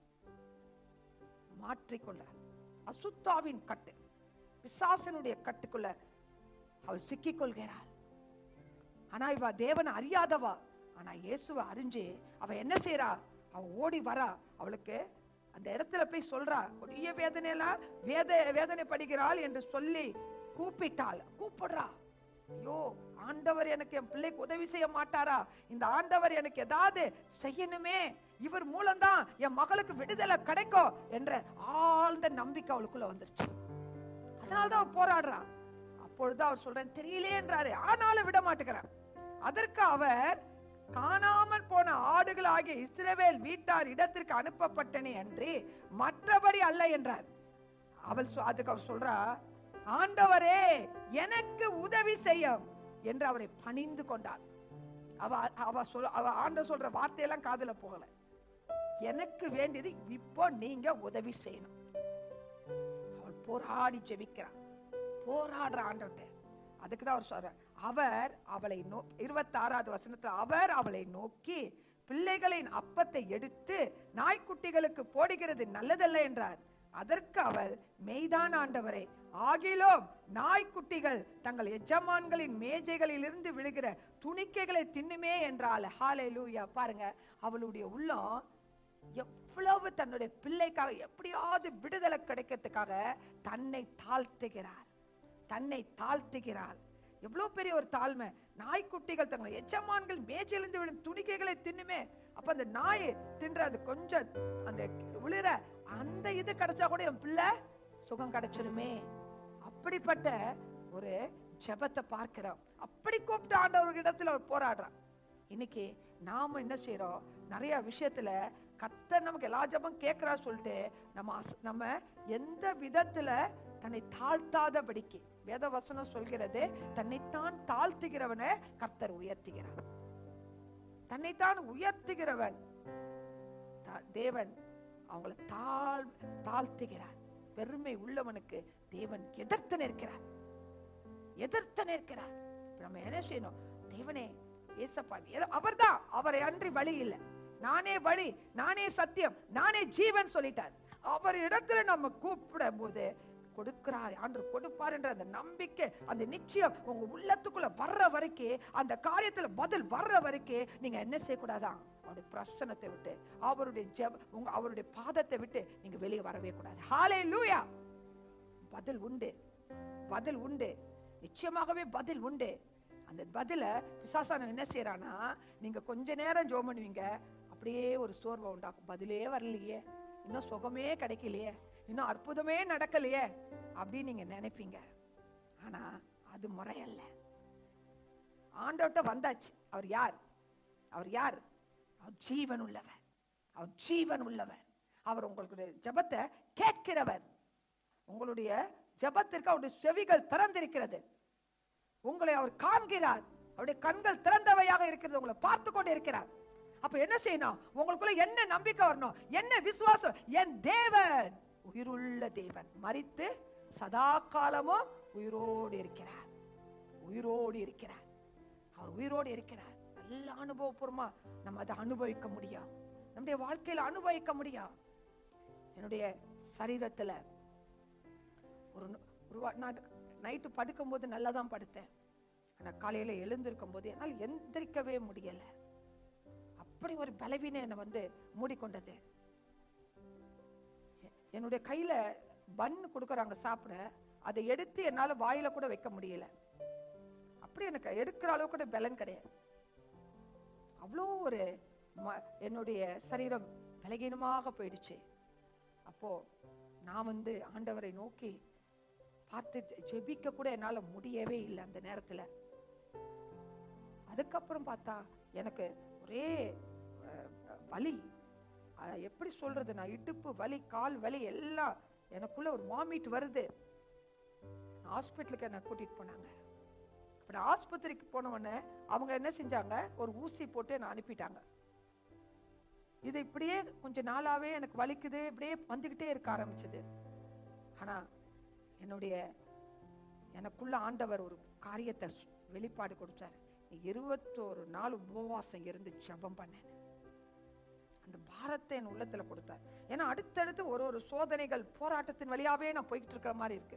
மாற்றிக்கொள்ள அசுத்தாவின் கட்டு பிசாசனுடைய கட்டுக்குள்ள அவள் சிக்கிக் கொள்கிறாள் ஆனா இவ தேவனை அறியாதவா ஆனா இயேசுவை அறிஞ்சு அவ என்ன செய்றா அவ ஓடி வரா அவளுக்கு அந்த இடத்துல போய் சொல்றா கொடிய வேதனையெல்லாம் வேத வேதனை படுகிறாள் என்று சொல்லி கூப்பிட்டாள் கூப்பிடுறா ஐயோ ஆண்டவர் எனக்கு என் பிள்ளைக்கு உதவி செய்ய மாட்டாரா இந்த ஆண்டவர் எனக்கு ஏதாவது செய்யணுமே இவர் மூலம்தான் என் மகளுக்கு விடுதலை கிடைக்கும் என்ற ஆழ்ந்த நம்பிக்கை அவளுக்குள்ள வந்துருச்சு அதனாலதான் அவர் போராடுறா அப்பொழுது அவர் சொல்றேன் தெரியலேன்றாரு ஆனாலும் விட மாட்டேங்கிறார் அதற்கு அவர் காணாமல் போன ஆடுகள் ஆகிய இஸ்ரவேல் வீட்டார் இடத்திற்கு அனுப்பப்பட்டனே அன்றி மற்றபடி அல்ல என்றார் அவள் சொ- அதுக்கு அவர் சொல்றா ஆண்டவரே எனக்கு உதவி செய்யும் என்று அவரை பணிந்து கொண்டார் அவ அவ சொல் அவ ஆண்ட சொல்ற வார்த்தையெல்லாம் காதுல போகல எனக்கு வேண்டியது இப்போ நீங்க உதவி செய்யணும் அவள் போராடி ஜெபிக்கிறான் போராடுற ஆண்டவர்கிட்ட அதுக்கு தான் அவர் சொல்றார் அவர் அவளை நோ இருபத்தி ஆறாவது வசனத்துல அவர் அவளை நோக்கி பிள்ளைகளின் அப்பத்தை எடுத்து நாய்க்குட்டிகளுக்கு போடுகிறது நல்லதல்ல என்றார் அதற்கு அவள் மெய்தான் ஆண்டவரே ஆகிலும் நாய்க்குட்டிகள் தங்கள் எஜமான்களின் மேஜைகளில் இருந்து விழுகிற துணிக்கைகளை தின்னுமே என்றாள் ஹalleluya பாருங்க அவளுடைய உள்ளம் எவ்வளவு தன்னுடைய பிள்ளைக்காக எப்படியாவது விடுதலை கிடைக்கிறதுக்காக தன்னை தாழ்த்துகிறார் தன்னை தாழ்த்துகிறாள் எவ்வளவு பெரிய ஒரு தாழ்மை நாய்க்குட்டிகள் தங்கள் எஜமான்கள் மேஜையிலிருந்து விடும் துணிக்கைகளை தின்னுமே அப்ப அந்த நாய் தின்ற அது கொஞ்சம் அந்த விழுற அந்த இது கிடைச்சா கூட என் பிள்ளை சுகம் கிடைச்சிருமே அப்படிப்பட்ட ஒரு ஜெபத்தை பார்க்கிறோம் அப்படி கூப்பிட்டு ஆண்டவர் இடத்துல அவர் போராடுறான் இன்னைக்கு நாம என்ன செய்றோம் நிறைய விஷயத்துல கர்த்தர் நமக்கு எல்லா ஜெபம் கேட்கிறா சொல்லிட்டு நம்ம அஸ்- நம்ம எந்த விதத்துல தன்னை தாழ்த்தாதபடிக்கு வேத வசனம் சொல்கிறது தன்னைத்தான் தாழ்த்துகிறவனை கர்த்தர் உயர்த்துகிறார் தன்னைத்தான் உயர்த்துகிறவன் தா- தேவன் அவங்கள தாழ் தாழ்த்துகிறார் பெருமை உள்ளவனுக்கு தேவன் எதிர்த்து நிற்கிறார் எதிர்த்து நிற்கிறார் இப்ப நம்ம என்ன செய்யணும் தேவனே ஏசப்பா எத- அவர்தான் அவரை அன்றி வழி இல்லை நானே வழி நானே சத்தியம் நானே ஜீவன் சொல்லிட்டார் அவர் இடத்துல நம்ம கூப்பிடும் போது கொடுக்கிறார் ஆண்டு கொடுப்பார் என்ற அந்த நம்பிக்கை அந்த நிச்சயம் உங்க உள்ளத்துக்குள்ள வர்ற வரைக்கும் அந்த காரியத்துல பதில் வர்ற வரைக்கும் நீங்க என்ன செய்யக்கூடாதான் அவருடைய பிரசனத்தை விட்டு அவருடைய ஜெப உங்க அவருடைய பாதத்தை விட்டு நீங்க வெளியே வரவே கூடாது ஹாலே லூயா பதில் உண்டு பதில் உண்டு நிச்சயமாகவே பதில் உண்டு அந்த பதில பிசாசானம் என்ன செய்யறானா நீங்க கொஞ்ச நேரம் ஜோம் பண்ணுவீங்க அப்படியே ஒரு சோர்வை உண்டாக்கும் பதிலே வரலையே இன்னும் சுகமே கிடைக்கலையே இன்னும் அற்புதமே நடக்கலையே அப்படின்னு நீங்க நினைப்பீங்க ஆனா அது முறையல்ல ஆண்டவர்கிட்ட வந்தாச்சு அவர் யார் அவர் யார் அவர் ஜீவன் உள்ளவர் அவர் ஜீவன் உள்ளவர் அவர் உங்களுடைய ஜெபத்தை கேட்கிறவர் உங்களுடைய ஜெபத்திற்கு அவருடைய செவிகள் திறந்திருக்கிறது உங்களை அவர் காண்கிறார் அவருடைய கண்கள் திறந்தவையாக இருக்கிறது உங்களை பார்த்து கொண்டு இருக்கிறார் அப்ப என்ன செய்யணும் உங்களுக்குள்ள என்ன நம்பிக்கை வரணும் என்ன விசுவாசம் என் தேவன் உயிருள்ள தேவன் மரித்து சதா காலமும் உயிரோடு இருக்கிறார் உயிரோடு இருக்கிறார் அவர் உயிரோடு இருக்கிறார் நல்ல அனுபவபூர்வமா நம்ம அதை அனுபவிக்க முடியும் நம்முடைய வாழ்க்கையில அனுபவிக்க முடியும் என்னுடைய சரீரத்துல ஒரு ந- ஒரு வா- நான் நைட்டு படுக்கும்போது நல்லா தான் படுத்தேன் ஆனா காலையில எழுந்திருக்கும் போது என்னால் எந்திரிக்கவே முடியல அப்படி ஒரு பலவீனம் என்னை வந்து மூடிக்கொண்டது எ- என்னுடைய கையில பன் கொடுக்கறாங்க சாப்பிட அதை எடுத்து என்னால வாயில கூட வைக்க முடியல அப்படி எனக்கு எடுக்கிற அளவுக்கு கூட பலன் கிடையாது அவ்வளோ ஒரு ம- என்னுடைய சரீரம் பலகீனமாக போயிடுச்சு அப்போ நான் வந்து ஆண்டவரை நோக்கி பார்த்து ஜெ- ஜெபிக்க கூட என்னால முடியவே இல்லை அந்த நேரத்துல அதுக்கப்புறம் பார்த்தா எனக்கு ஒரே அஹ், வலி அஹ், எப்படி சொல்றது நான் இடுப்பு வலி கால் வலி எல்லாம் எனக்குள்ள ஒரு வாமிட் வருது ஹாஸ்பிட்டலுக்கு என்ன கூட்டிட்டு போனாங்க அப்ப நான் ஆஸ்பத்திரிக்கு போன உடனே அவங்க என்ன செஞ்சாங்க ஒரு ஊசி போட்டு என்ன அனுப்பிட்டாங்க இது இப்படியே கொஞ்ச நாளாவே எனக்கு வலிக்குது இப்படியே வந்துகிட்டே இருக்க ஆரம்பிச்சது ஆனா என்னுடைய எனக்குள்ள ஆண்டவர் ஒரு காரியத்தை சு- வெளிப்பாடு கொடுத்தார் நீ இருபத்தோரு நாள் உபவாசம் இருந்து ஜெபம் பண்ணேன் அந்த பாரத்தை என் உள்ளத்துல கொடுத்தார் ஏன்னா அடுத்தடுத்து ஒரு ஒரு சோதனைகள் போராட்டத்தின் வழியாவே நான் போய்கிட்டு இருக்கிற மாதிரி இருக்கு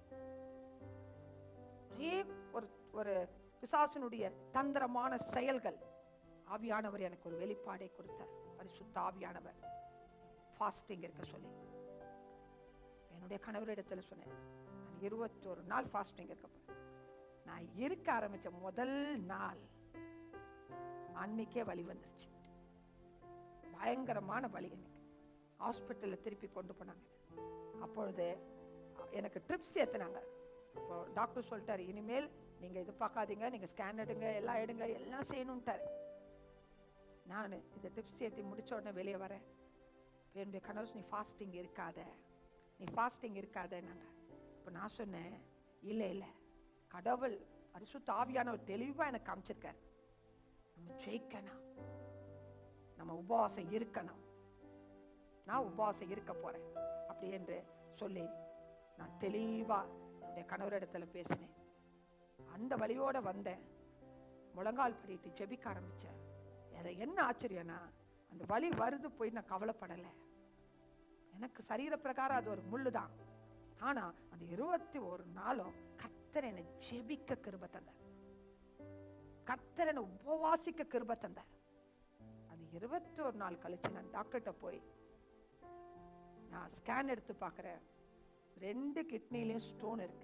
ஒரே ஒரு ஒரு பிசாசனுடைய தந்திரமான செயல்கள் ஆவியானவர் எனக்கு ஒரு வெளிப்பாடை கொடுத்தார் பரிசுத்த ஆவியானவர் ஃபாஸ்டிங் இருக்க சொல்லி என்னுடைய கணவரிடத்துல சொன்னேன் நான் இருபத்தோரு நாள் ஃபாஸ்டிங் இருக்க போறேன் நான் இருக்க ஆரம்பிச்ச முதல் நாள் அன்னைக்கே வலி வந்துருச்சு பயங்கரமான வலி எனக்கு ஹாஸ்பிட்டல்ல திருப்பி கொண்டு போனாங்க அப்பொழுது எனக்கு ட்ரிப்ஸ் ஏத்துனாங்க அப்போ டாக்டர் சொல்லிட்டாரு இனிமேல் நீங்க இது பார்க்காதீங்க நீங்க ஸ்கேன் எடுங்க எல்லாம் எடுங்க எல்லாம் செய்யணும்ட்டாரு நான் இந்த ட்ரிப்ஸ் ஏத்தி முடிச்ச உடனே வெளியே வரேன் இப்ப என்னுடைய கனவு நீ ஃபாஸ்டிங் இருக்காத நீ ஃபாஸ்டிங் இருக்காத நாங்க இப்போ நான் சொன்னேன் இல்லை இல்லை கடவுள் பரிசுத்த ஆவியானவர் தெளிவா எனக்கு காமிச்சிருக்காரு நம்ம ஜெயிக்கணும் நம்ம உபவாசம் இருக்கணும் நான் உபவாசம் இருக்க போறேன் அப்படி என்று சொல்லி நான் தெளிவா என்னுடைய கணவரிடத்துல பேசினேன் அந்த வழியோட வந்தேன் முழங்கால் படிட்டு ஜெபிக்க ஆரம்பிச்சேன் அது என்ன ஆச்சரியம்னா அந்த வலி வருது போய் நான் கவலைப்படலை எனக்கு சரீர பிரகாரம் அது ஒரு முள்ளு தான் ஆனா அந்த இருபத்தி ஒரு நாளும் கர்த்தர் என்னை ஜெபிக்க கிருப தந்தார் கர்த்தர் என்னை உபவாசிக்க கிருப தந்தார் அது இருபத்தி ஒரு நாள் கழிச்சு நான் டாக்டர்கிட்ட போய் நான் ஸ்கேன் எடுத்து பார்க்குறேன் ரெண்டு கிட்னிலையும் ஸ்டோன் இருக்கு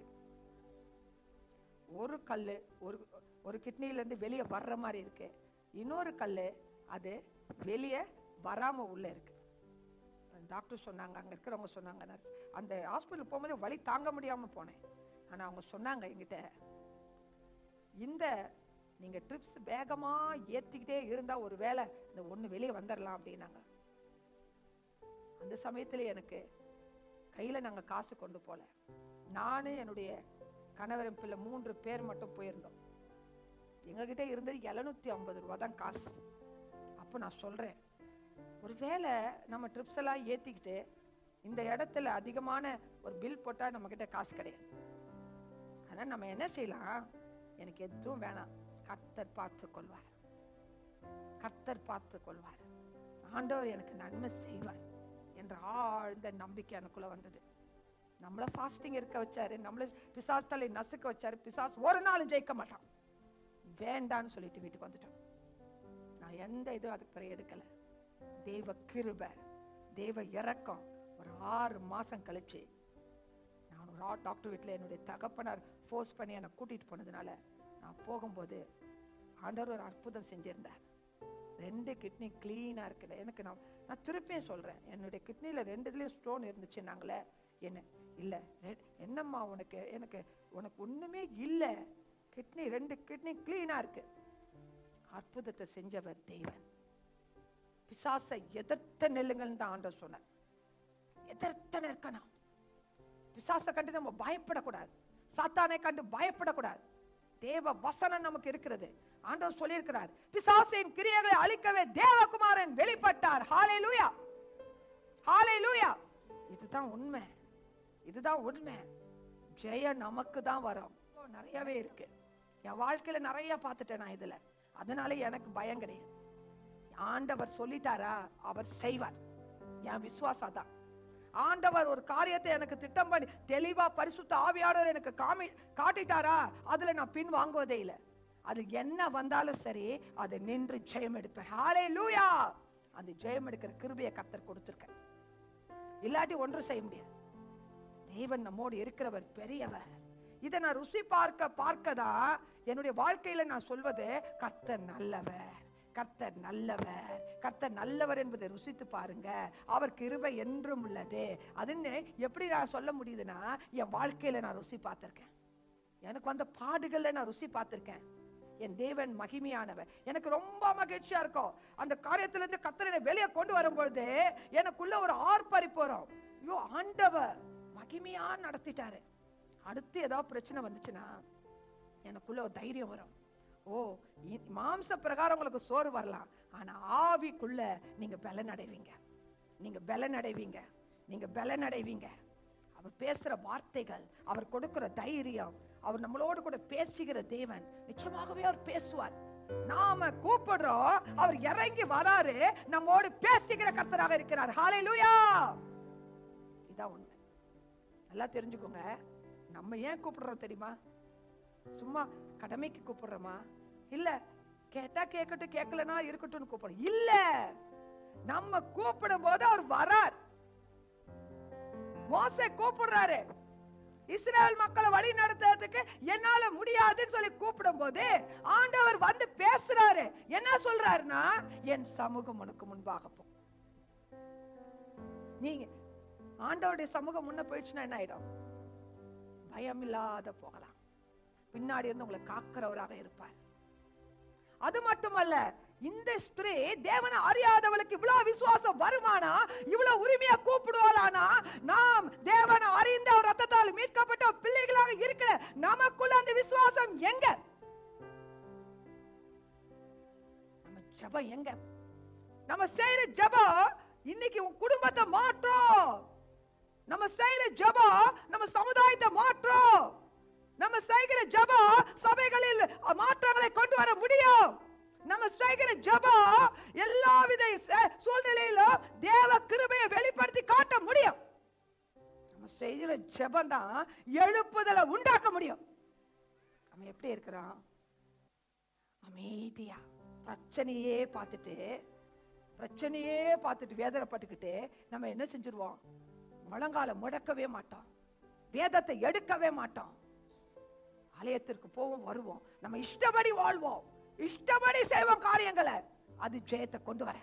ஒரு கல் ஒரு ஒரு கிட்னில இருந்து வெளியே வர்ற மாதிரி இருக்கு இன்னொரு கல் அது வெளியே வராம உள்ள இருக்கு டாக்டர் சொன்னாங்க அங்க இருக்கிறவங்க சொன்னாங்க நர்ஸ் அந்த ஹாஸ்பிட்டல் போகும்போது வலி தாங்க முடியாம போனேன் ஆனா அவங்க சொன்னாங்க என்கிட்ட இந்த நீங்க ட்ரிப்ஸ் வேகமா ஏத்திக்கிட்டே இருந்தா ஒரு வேளை இந்த ஒண்ணு வெளியே வந்துடலாம் அப்படின்னாங்க அந்த சமயத்துல எனக்கு கையில நாங்க காசு கொண்டு போல நானு என்னுடைய கணவரின் பிள்ளை மூன்று பேர் மட்டும் போயிருந்தோம் எங்ககிட்ட இருந்தது எழுநூத்தி ஐம்பது ரூபா தான் காசு அப்போ நான் சொல்றேன் ஒருவேளை நம்ம ட்ரிப்ஸ் எல்லாம் ஏத்திக்கிட்டு இந்த இடத்துல அதிகமான ஒரு பில் போட்டா நம்ம கிட்ட காசு கிடையாது அதனால நம்ம என்ன செய்யலாம் எனக்கு எதுவும் வேணாம் கர்த்தர் பார்த்து கொள்வார் கர்த்தர் பார்த்து கொள்வார் ஆண்டவர் எனக்கு நன்மை செய்வார் என்ற ஆழ்ந்த நம்பிக்கை எனக்குள்ள வந்தது நம்மள ஃபாஸ்டிங் இருக்க வச்சாரு நம்மள பிசாஸ் தலை நசுக்க வச்சாரு பிசாஸ் ஒரு நாளும் ஜெயிக்க மாட்டான் வேண்டான்னு சொல்லிட்டு வீட்டுக்கு வந்துட்டோம் நான் எந்த இதுவும் அதுக்கு பிறகு எடுக்கல தேவ கிருபை தேவ இரக்கம் ஒரு ஆறு மாசம் கழிச்சு நான் ஒரு ஆ- டாக்டர் வீட்டில் என்னுடைய தகப்பனார் ஃபோர்ஸ் பண்ணி என்னை கூட்டிட்டு போனதுனால நான் போகும்போது ஆண்டவர் ஒரு அற்புதம் செஞ்சிருந்தார் ரெண்டு கிட்னி கிளீனா இருக்குது எனக்கு நான் நான் திருப்பியும் சொல்றேன் என்னுடைய கிட்னில ரெண்டுலயும் ஸ்டோன் இருந்துச்சுன்னாங்களே என்ன இல்ல ரெ- என்னம்மா உனக்கு எனக்கு உனக்கு ஒண்ணுமே இல்ல கிட்னி ரெண்டு கிட்னி கிளீனா இருக்கு அற்புதத்தை செஞ்சவர் தெய்வன் பிசாசை எதிர்த்த நெல்லுங்கள்னு தான் ஆண்டவர் சொன்னார் எதிர்த்த நிற்கணும் பிசாசை கண்டு நம்ம பயப்படக்கூடாது சாத்தானை கண்டு பயப்படக்கூடாது தேவ வசனம் நமக்கு இருக்கிறது ஆண்டவர் சொல்லியிருக்கிறார் பிசாசின் கிரியைகளை அழிக்கவே தேவகுமாரன் வெளிப்பட்டார் ஹalleluya ஹalleluya இதுதான் உண்மை இதுதான் உண்மை ஜெயம் நமக்கு தான் வரும் ஓ, நிறையவே இருக்கு என் வாழ்க்கையில நிறைய பார்த்துட்டேன் நான் இதுல அதனால எனக்கு பயம் கிடையாது ஆண்டவர் சொல்லிட்டாரா அவர் செய்வார் என் விசுவாசம் தான் ஆண்டவர் ஒரு காரியத்தை எனக்கு திட்டம் பண்ணி தெளிவா பரிசுத்த ஆவியாளர் எனக்கு காமி காட்டிட்டாரா அதுல நான் பின் வாங்குவதே இல்லை அது என்ன வந்தாலும் சரி அது நின்று ஜெயம் எடுப்பேன் ஹாலே லூயா அந்த ஜெயம் எடுக்கிற கிருபையை கர்த்தர் கொடுத்திருக்க இல்லாட்டி ஒன்றும் செய்ய முடியாது தேவன் நம்மோடு இருக்கிறவர் பெரியவர் இதை நான் ருசி பார்க்க பார்க்க தான் என்னுடைய வாழ்க்கையில நான் சொல்வது கர்த்தர் நல்லவர் கர்த்தர் நல்லவர் கர்த்தர் நல்லவர் என்பதை ருசித்து பாருங்க அவர் கிருபை என்றும் உள்ளது அதுன்னு எப்படி நான் சொல்ல முடியுதுன்னா என் வாழ்க்கையில நான் ருசி பார்த்திருக்கேன் எனக்கு வந்த பாடுகள்ல நான் ருசி பார்த்திருக்கேன் என் தேவன் மகிமையானவர் எனக்கு ரொம்ப மகிழ்ச்சியா இருக்கும் அந்த காரியத்துல இருந்து கத்தரனை வெளியே கொண்டு வரும்பொழுது எனக்குள்ள ஒரு ஆர்ப்பரிப்பு வரும் ஐயோ ஆண்டவர் மகிமையா நடத்திட்டாரு அடுத்து ஏதாவது பிரச்சனை வந்துச்சுன்னா எனக்குள்ள ஒரு தைரியம் வரும் ஓ இ- மாம்ச பிரகாரம் உங்களுக்கு சோறு வரலாம் ஆனா ஆவிக்குள்ள நீங்க பலன் அடைவீங்க நீங்க பலன் அடைவீங்க நீங்க பலன் அடைவீங்க அவர் பேசுற வார்த்தைகள் அவர் கொடுக்கிற தைரியம் அவர் நம்மளோடு கூட பேசுகிற தேவன் நிச்சயமாகவே அவர் பேசுவார் நாம கூப்பிடுறோம் அவர் இறங்கி வராரு நம்மோடு பேசுகிற கர்த்தராக இருக்கிறார் ஹalleluya இதான் உண்மை நல்லா தெரிஞ்சுக்கோங்க நம்ம ஏன் கூப்பிடுறோம் தெரியுமா சும்மா கடமைக்கு கூப்பிடுறோமா இல்ல கேட்டா கேட்கட்டும் கேட்கலனா இருக்கட்டும்னு கூப்பிடுறோம் இல்ல நம்ம கூப்பிடும் போது அவர் வரார் மோசே கூப்பிடுறாரு இஸ்ரேல் மக்களை வழி நடத்துறதுக்கு என்னால முடியாதுன்னு சொல்லி கூப்பிடும் போது ஆண்டவர் வந்து பேசுறாரு என்ன சொல்றாருன்னா என் சமூகம் உனக்கு முன்பாக போ நீங்க ஆண்டவருடைய சமூகம் முன்ன போயிடுச்சுன்னா என்ன ஆயிடும் பயம் இல்லாத போகலாம் பின்னாடி இருந்து உங்களை காக்கிறவராக இருப்பார் அது மட்டுமல்ல இந்த ஸ்திரீ தேவனை அறியாதவளுக்கு இவ்வளவு விசுவாசம் வருமானா இவ்வளவு உரிமையா கூப்பிடுவாளானா நாம் தேவனை அறிந்த ஒரு ரத்தத்தால் மீட்கப்பட்ட பிள்ளைகளாக இருக்கிற நமக்குள்ள அந்த விசுவாசம் எங்க நம்ம ஜெபம் எங்க நம்ம செய்யற ஜெபம் இன்னைக்கு உன் குடும்பத்தை மாற்றும் நம்ம செய்யற ஜெபம் நம்ம சமுதாயத்தை மாற்றும் நம்ம செய்கிற ஜெபம் சபைகளில் மாற்றங்களை கொண்டு வர முடியும் நம்ம செய்கிற ஜெபம் எல்லாவித ச- சூழ்நிலையிலும் தேவ கிருபையை வெளிப்படுத்தி காட்ட முடியும் நம்ம செய்கிற ஜெபம் தான் எழுப்புதலை உண்டாக்க முடியும் நம்ம எப்படி இருக்கிறோம் அமைதியா பிரச்சனையே பார்த்துட்டு பிரச்சனையே பார்த்துட்டு வேதனைப்பட்டுக்கிட்டு நம்ம என்ன செஞ்சிருவோம் முழங்கால முடக்கவே மாட்டோம் வேதத்தை எடுக்கவே மாட்டோம் ஆலயத்திற்கு போவோம் வருவோம் நம்ம இஷ்டப்படி வாழ்வோம் இஷ்டப்படி செய்வோம் காரியங்களை அது ஜெயத்தை கொண்டு வர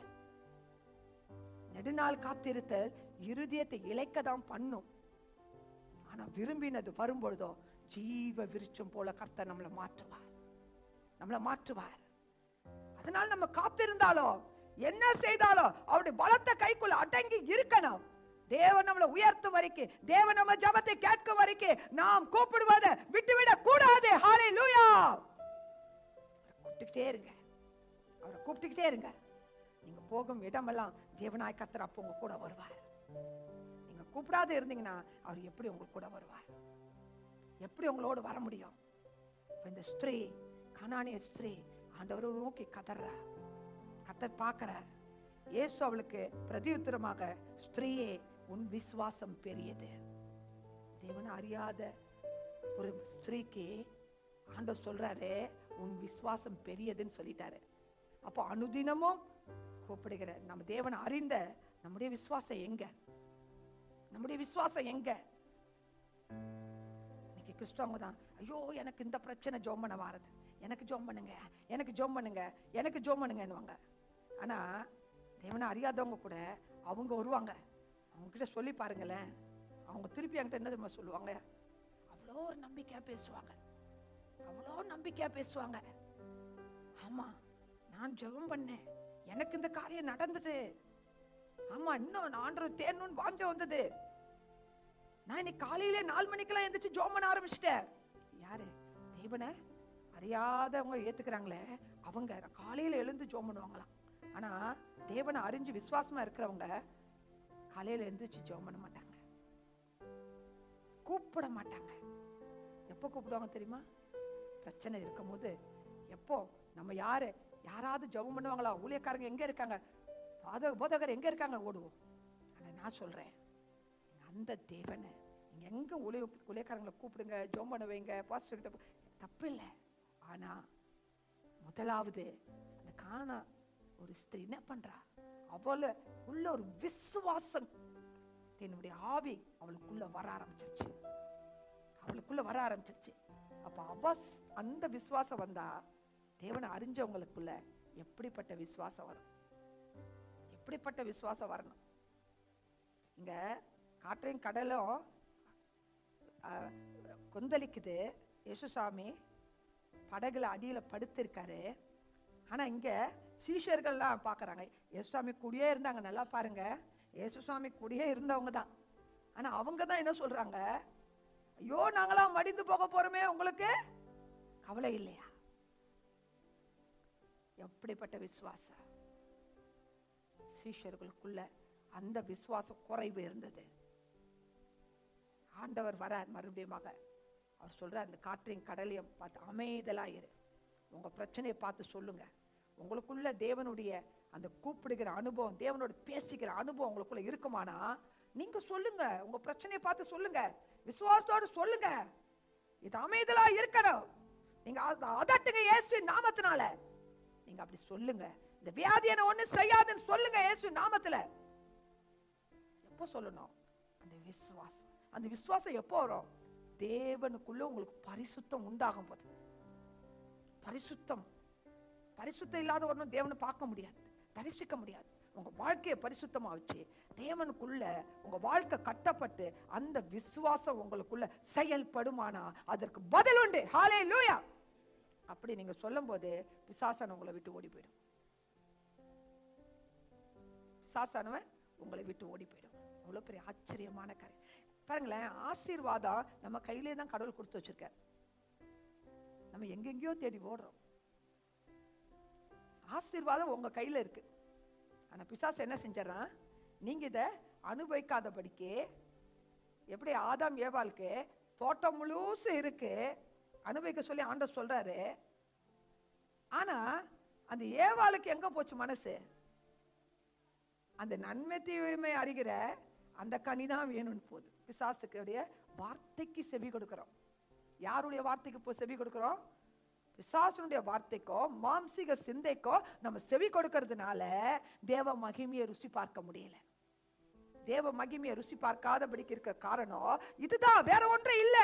நெடுநாள் காத்திருத்தல் இருதயத்தை இழைக்க தான் பண்ணும் ஆனா விரும்பினது வரும்பொழுதோ ஜீவ விருட்சம் போல கர்த்தர் நம்மளை மாற்றுவார் நம்மளை மாற்றுவார் அதனால நம்ம காத்திருந்தாலும் என்ன செய்தாலும் அவருடைய பலத்த கைக்குள்ள அடங்கி இருக்கணும் தேவன் நம்மளை உயர்த்தும் வரைக்கும் தேவன் நம்ம ஜெபத்தை கேட்கும் வரைக்கும் நாம் கூப்பிடுவதை விட்டுவிட கூடாது ஹalleluya கூப்பிட்டுக்கிட்டே இருங்க அவரை கூப்பிட்டுக்கிட்டே இருங்க நீங்க போகும் இடமெல்லாம் தேவனாய் கர்த்தர் அப்போ உங்க கூட வருவார் நீங்க கூப்பிடாத இருந்தீங்கன்னா அவர் எப்படி உங்க கூட வருவார் எப்படி உங்களோடு வர முடியும் இப்ப இந்த ஸ்திரீ கனானிய ஸ்திரீ ஆண்டவரை நோக்கி கதறா கத்தர் பார்க்கிறார் இயேசு அவளுக்கு பிரதியுத்தரமாக ஸ்திரீயே உன் விசுவாசம் பெரியது தேவனை அறியாத ஒரு ஸ்திரீக்கு ஆண்டவர் சொல்றாரு உன் விசுவாசம் பெரியதுன்னு சொல்லிட்டாரு அப்போ அனுதினமும் கூப்பிடுகிற நம்ம தேவனை அறிந்த நம்முடைய விசுவாசம் எங்க நம்முடைய விசுவாசம் எங்க இன்னைக்கு கிறிஸ்தவங்க தான் ஐயோ எனக்கு இந்த பிரச்சனை ஜோம் பண்ண வாரது எனக்கு ஜோம் பண்ணுங்க எனக்கு ஜோம் பண்ணுங்க எனக்கு ஜோம் பண்ணுங்கன்னுவாங்க ஆனா தேவனை அறியாதவங்க கூட அவங்க வருவாங்க அவங்க கிட்ட சொல்லி பாருங்களேன் அவங்க திருப்பி என்கிட்ட என்ன தெரியுமா சொல்லுவாங்க அவ்வளோ ஒரு நம்பிக்கையா பேசுவாங்க அவ்வளோ நம்பிக்கையா பேசுவாங்க ஆமா நான் ஜெபம் பண்ணேன் எனக்கு இந்த காரியம் நடந்தது ஆமா இன்னும் நான் ஆண்டவர் தேடணும்னு வாஞ்ச வந்தது நான் இன்னைக்கு காலையில நாலு மணிக்கெல்லாம் எந்திரிச்சு ஜோம் பண்ண ஆரம்பிச்சிட்டேன் யாரு தேவனை அறியாதவங்க ஏத்துக்கிறாங்களே அவங்க காலையில எழுந்து ஜோம் பண்ணுவாங்களாம் ஆனா தேவனை அறிஞ்சு விசுவாசமா இருக்கிறவங்க காலையில எந்திரிச்சு ஜோம் பண்ண மாட்டாங்க கூப்பிட மாட்டாங்க எப்போ கூப்பிடுவாங்க தெரியுமா பிரச்சனை இருக்கும்போது எப்போ நம்ம யாரு யாராவது ஜெபம் பண்ணுவாங்களா ஊழியக்காரங்க எங்க இருக்காங்க போத போதகர் எங்க இருக்காங்க ஓடுவோம் ஆனா நான் சொல்றேன் அந்த தேவனை நீங்க எங்க ஊழிய ஊழியக்காரங்களை கூப்பிடுங்க ஜெபம் பண்ண வைங்க பாஸ்டர் கிட்ட போ- தப்பு இல்லை ஆனா முதலாவது அந்த காணா ஒரு ஸ்திரீ என்ன பண்றா அவள உள்ள ஒரு விசுவாசம் என்னுடைய ஆவி அவளுக்குள்ள வர ஆரம்பிச்சிருச்சு அவளுக்குள்ள வர ஆரம்பிச்சிருச்சு அப்ப அவ ஸ்- அந்த விசுவாசம் வந்தா தேவனை அறிஞ்சவங்களுக்குள்ள எப்படிப்பட்ட விசுவாசம் வரும் எப்படிப்பட்ட விசுவாசம் வரணும் இங்க காற்றையும் கடலும் அஹ், கொந்தளிக்குது யேசுசாமி படகுல அடியில படுத்திருக்காரு ஆனா இங்க சீஷர்கள்லாம் பாக்குறாங்க யேசுசாமி கூடயே இருந்தாங்க நல்லா பாருங்க யேசுசாமி கூடயே இருந்தவங்க தான் ஆனா அவங்க தான் என்ன சொல்றாங்க ஐயோ நாங்களாம் மடிந்து போக போறோமே உங்களுக்கு கவலை இல்லையா எப்படிப்பட்ட விசுவாசம் சீஷர்களுக்குள்ள அந்த விசுவாச குறைவு இருந்தது ஆண்டவர் வரார் மறுபடியுமாக அவர் சொல்றார் இந்த காற்றையும் கடலையும் பார்த்து அமைதலா இரு உங்க பிரச்சனையை பார்த்து சொல்லுங்க உங்களுக்குள்ள தேவனுடைய அந்த கூப்பிடுகிற அனுபவம் தேவனோட பேசிக்கிற அனுபவம் உங்களுக்குள்ள இருக்குமானா நீங்க சொல்லுங்க உங்க பிரச்சனையை பார்த்து சொல்லுங்க விசுவாசத்தோட சொல்லுங்க இது அமைதலா இருக்கணும் நீங்க அத- அதட்டுங்க இயேசு நாமத்தினால நீங்க அப்படி சொல்லுங்க இந்த வியாதி என்ன ஒண்ணு செய்யாதுன்னு சொல்லுங்க இயேசு நாமத்துல எப்போ சொல்லணும் அந்த விசுவாசம் அந்த விசுவாசம் எப்போ வரும் தேவனுக்குள்ள உங்களுக்கு பரிசுத்தம் உண்டாகும் போது பரிசுத்தம் பரிசுத்தம் இல்லாத ஒன்றும் தேவனை பார்க்க முடியாது தரிசிக்க முடியாது உங்க வாழ்க்கையை பரிசுத்தமா வச்சு தேவனுக்குள்ள உங்க வாழ்க்கை கட்டப்பட்டு அந்த விசுவாசம் உங்களுக்குள்ள செயல்படுமானா அதற்கு பதில் உண்டு ஹாலே லூயா அப்படி நீங்க சொல்லும் போது பிசாசன் உங்களை விட்டு ஓடி போயிடும் பிசாசானவன் உங்களை விட்டு ஓடி போயிடும் அவ்வளவு பெரிய ஆச்சரியமான காரியம் பாருங்களேன் ஆசீர்வாதம் நம்ம கையிலே தான் கடவுள் கொடுத்து வச்சிருக்கார் நம்ம எங்கெங்கேயோ தேடி ஓடுறோம் ஆசீர்வாதம் உங்க கையில இருக்கு ஆனா பிசாசு என்ன செஞ்சாரான் நீங்க இத அனுபவிக்காதபடிக்கு எப்படி ஆதாம் ஏவாளுக்கு தோட்டம் முழுசும் இருக்கு அனுபவிக்க சொல்லி ஆண்டவர் சொல்றாரு ஆனா அந்த ஏவாளுக்கு எங்க போச்சு மனசு அந்த நன்மை தீமை அறிகிற அந்த கனி தான் வேணும்னு போகுது பிசாசுக்குடைய வார்த்தைக்கு செவி கொடுக்கிறோம் யாருடைய வார்த்தைக்கு இப்போ செவி கொடுக்கிறோம் பிசாசுனுடைய வார்த்தைக்கோ மாம்சீக சிந்தைக்கோ நம்ம செவி கொடுக்கறதுனால தேவ மகிமையை ருசி பார்க்க முடியல தேவ மகிமையை ருசி பார்க்காதபடிக்கு இருக்கிற காரணம் இதுதான் வேற ஒன்றும் இல்ல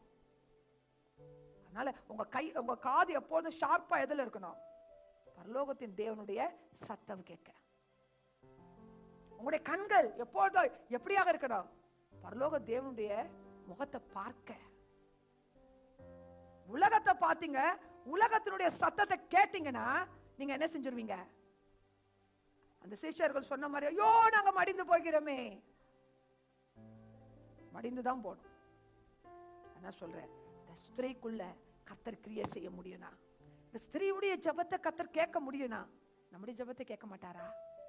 அதனால உங்க கை உங்க காது எப்போதும் ஷார்ப்பா எதுல இருக்கணும் பரலோகத்தின் தேவனுடைய சத்தம் கேட்க உங்களுடைய கண்கள் எப்பொழுதும் எப்படியாக இருக்கணும் பரலோக தேவனுடைய முகத்தை பார்க்க உலகத்தை பார்த்தீங்க உலகத்தினுடைய சத்தத்தை கேட்டீங்கன்னா நீங்க என்ன செஞ்சிருவீங்க அந்த சிஷ்யர்கள் சொன்ன மாதிரி ஐயோ நாங்க மடிந்து போகிறோமே மடிந்து தான் போகணும் நான் சொல்றேன் இந்த ஸ்திரீக்குள்ள கத்தர் கிரியை செய்ய முடியும்னா இந்த ஸ்திரீயுடைய ஜெபத்தை கத்தர் கேட்க முடியும்னா நம்முடைய ஜெபத்தை கேட்க மாட்டாரா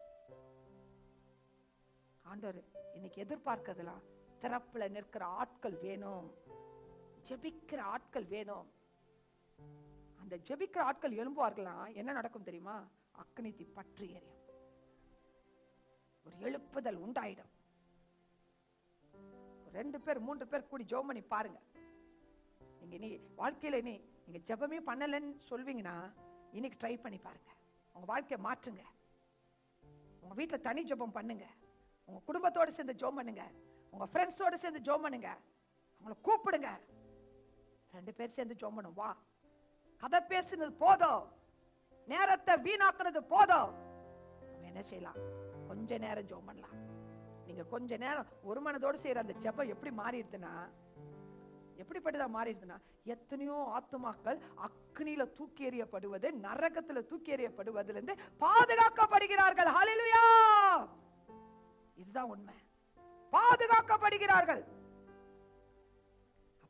ஆண்டவர் இன்னைக்கு எதிர்பார்க்கறதெல்லாம் திறப்புல நிற்கிற ஆட்கள் வேணும் ஜெபிக்கிற ஆட்கள் வேணும் அந்த ஜெபிக்கிற ஆட்கள் எழும்புவார்கள்னா என்ன நடக்கும் தெரியுமா அக்னி தீ பற்றி எரியும் ஒரு எழுப்புதல் உண்டாயிடும் ஒரு ரெண்டு பேர் மூன்று பேர் கூடி ஜெபம் பண்ணி பாருங்க நீங்க நீ வாழ்க்கையில நீ நீங்க ஜெபமே பண்ணலன்னு சொல்வீங்கன்னா இன்னைக்கு ட்ரை பண்ணி பாருங்க உங்க வாழ்க்கையை மாற்றுங்க உங்க வீட்டுல தனி ஜெபம் பண்ணுங்க உங்க குடும்பத்தோட சேர்ந்து ஜெபம் பண்ணுங்க உங்க ஃப்ரெண்ட்ஸோட சேர்ந்து ஜெபம் பண்ணுங்க அவங்கள கூப்பிடுங்க ரெண்டு பேர் சேர்ந்து ஜெபம் பண்ணும் வா கதை பேசுனது போதும் நேரத்தை வீணாக்குனது போதும் நம்ம என்ன செய்யலாம் கொஞ்ச நேரம் ஜெபம் பண்ணலாம் நீங்க கொஞ்ச நேரம் ஒரு மனதோடு செய்யற அந்த ஜெபம் எப்படி மாறிடுதுன்னா எப்படிப்பட்டதா மாறிடுதுன்னா எத்தனையோ ஆத்துமாக்கள் அக்னியில தூக்கி எறியப்படுவது நரகத்துல தூக்கி எறியப்படுவதுல இருந்து பாதுகாக்கப்படுகிறார்கள் ஹalleluya இதுதான் உண்மை பாதுகாக்கப்படுகிறார்கள்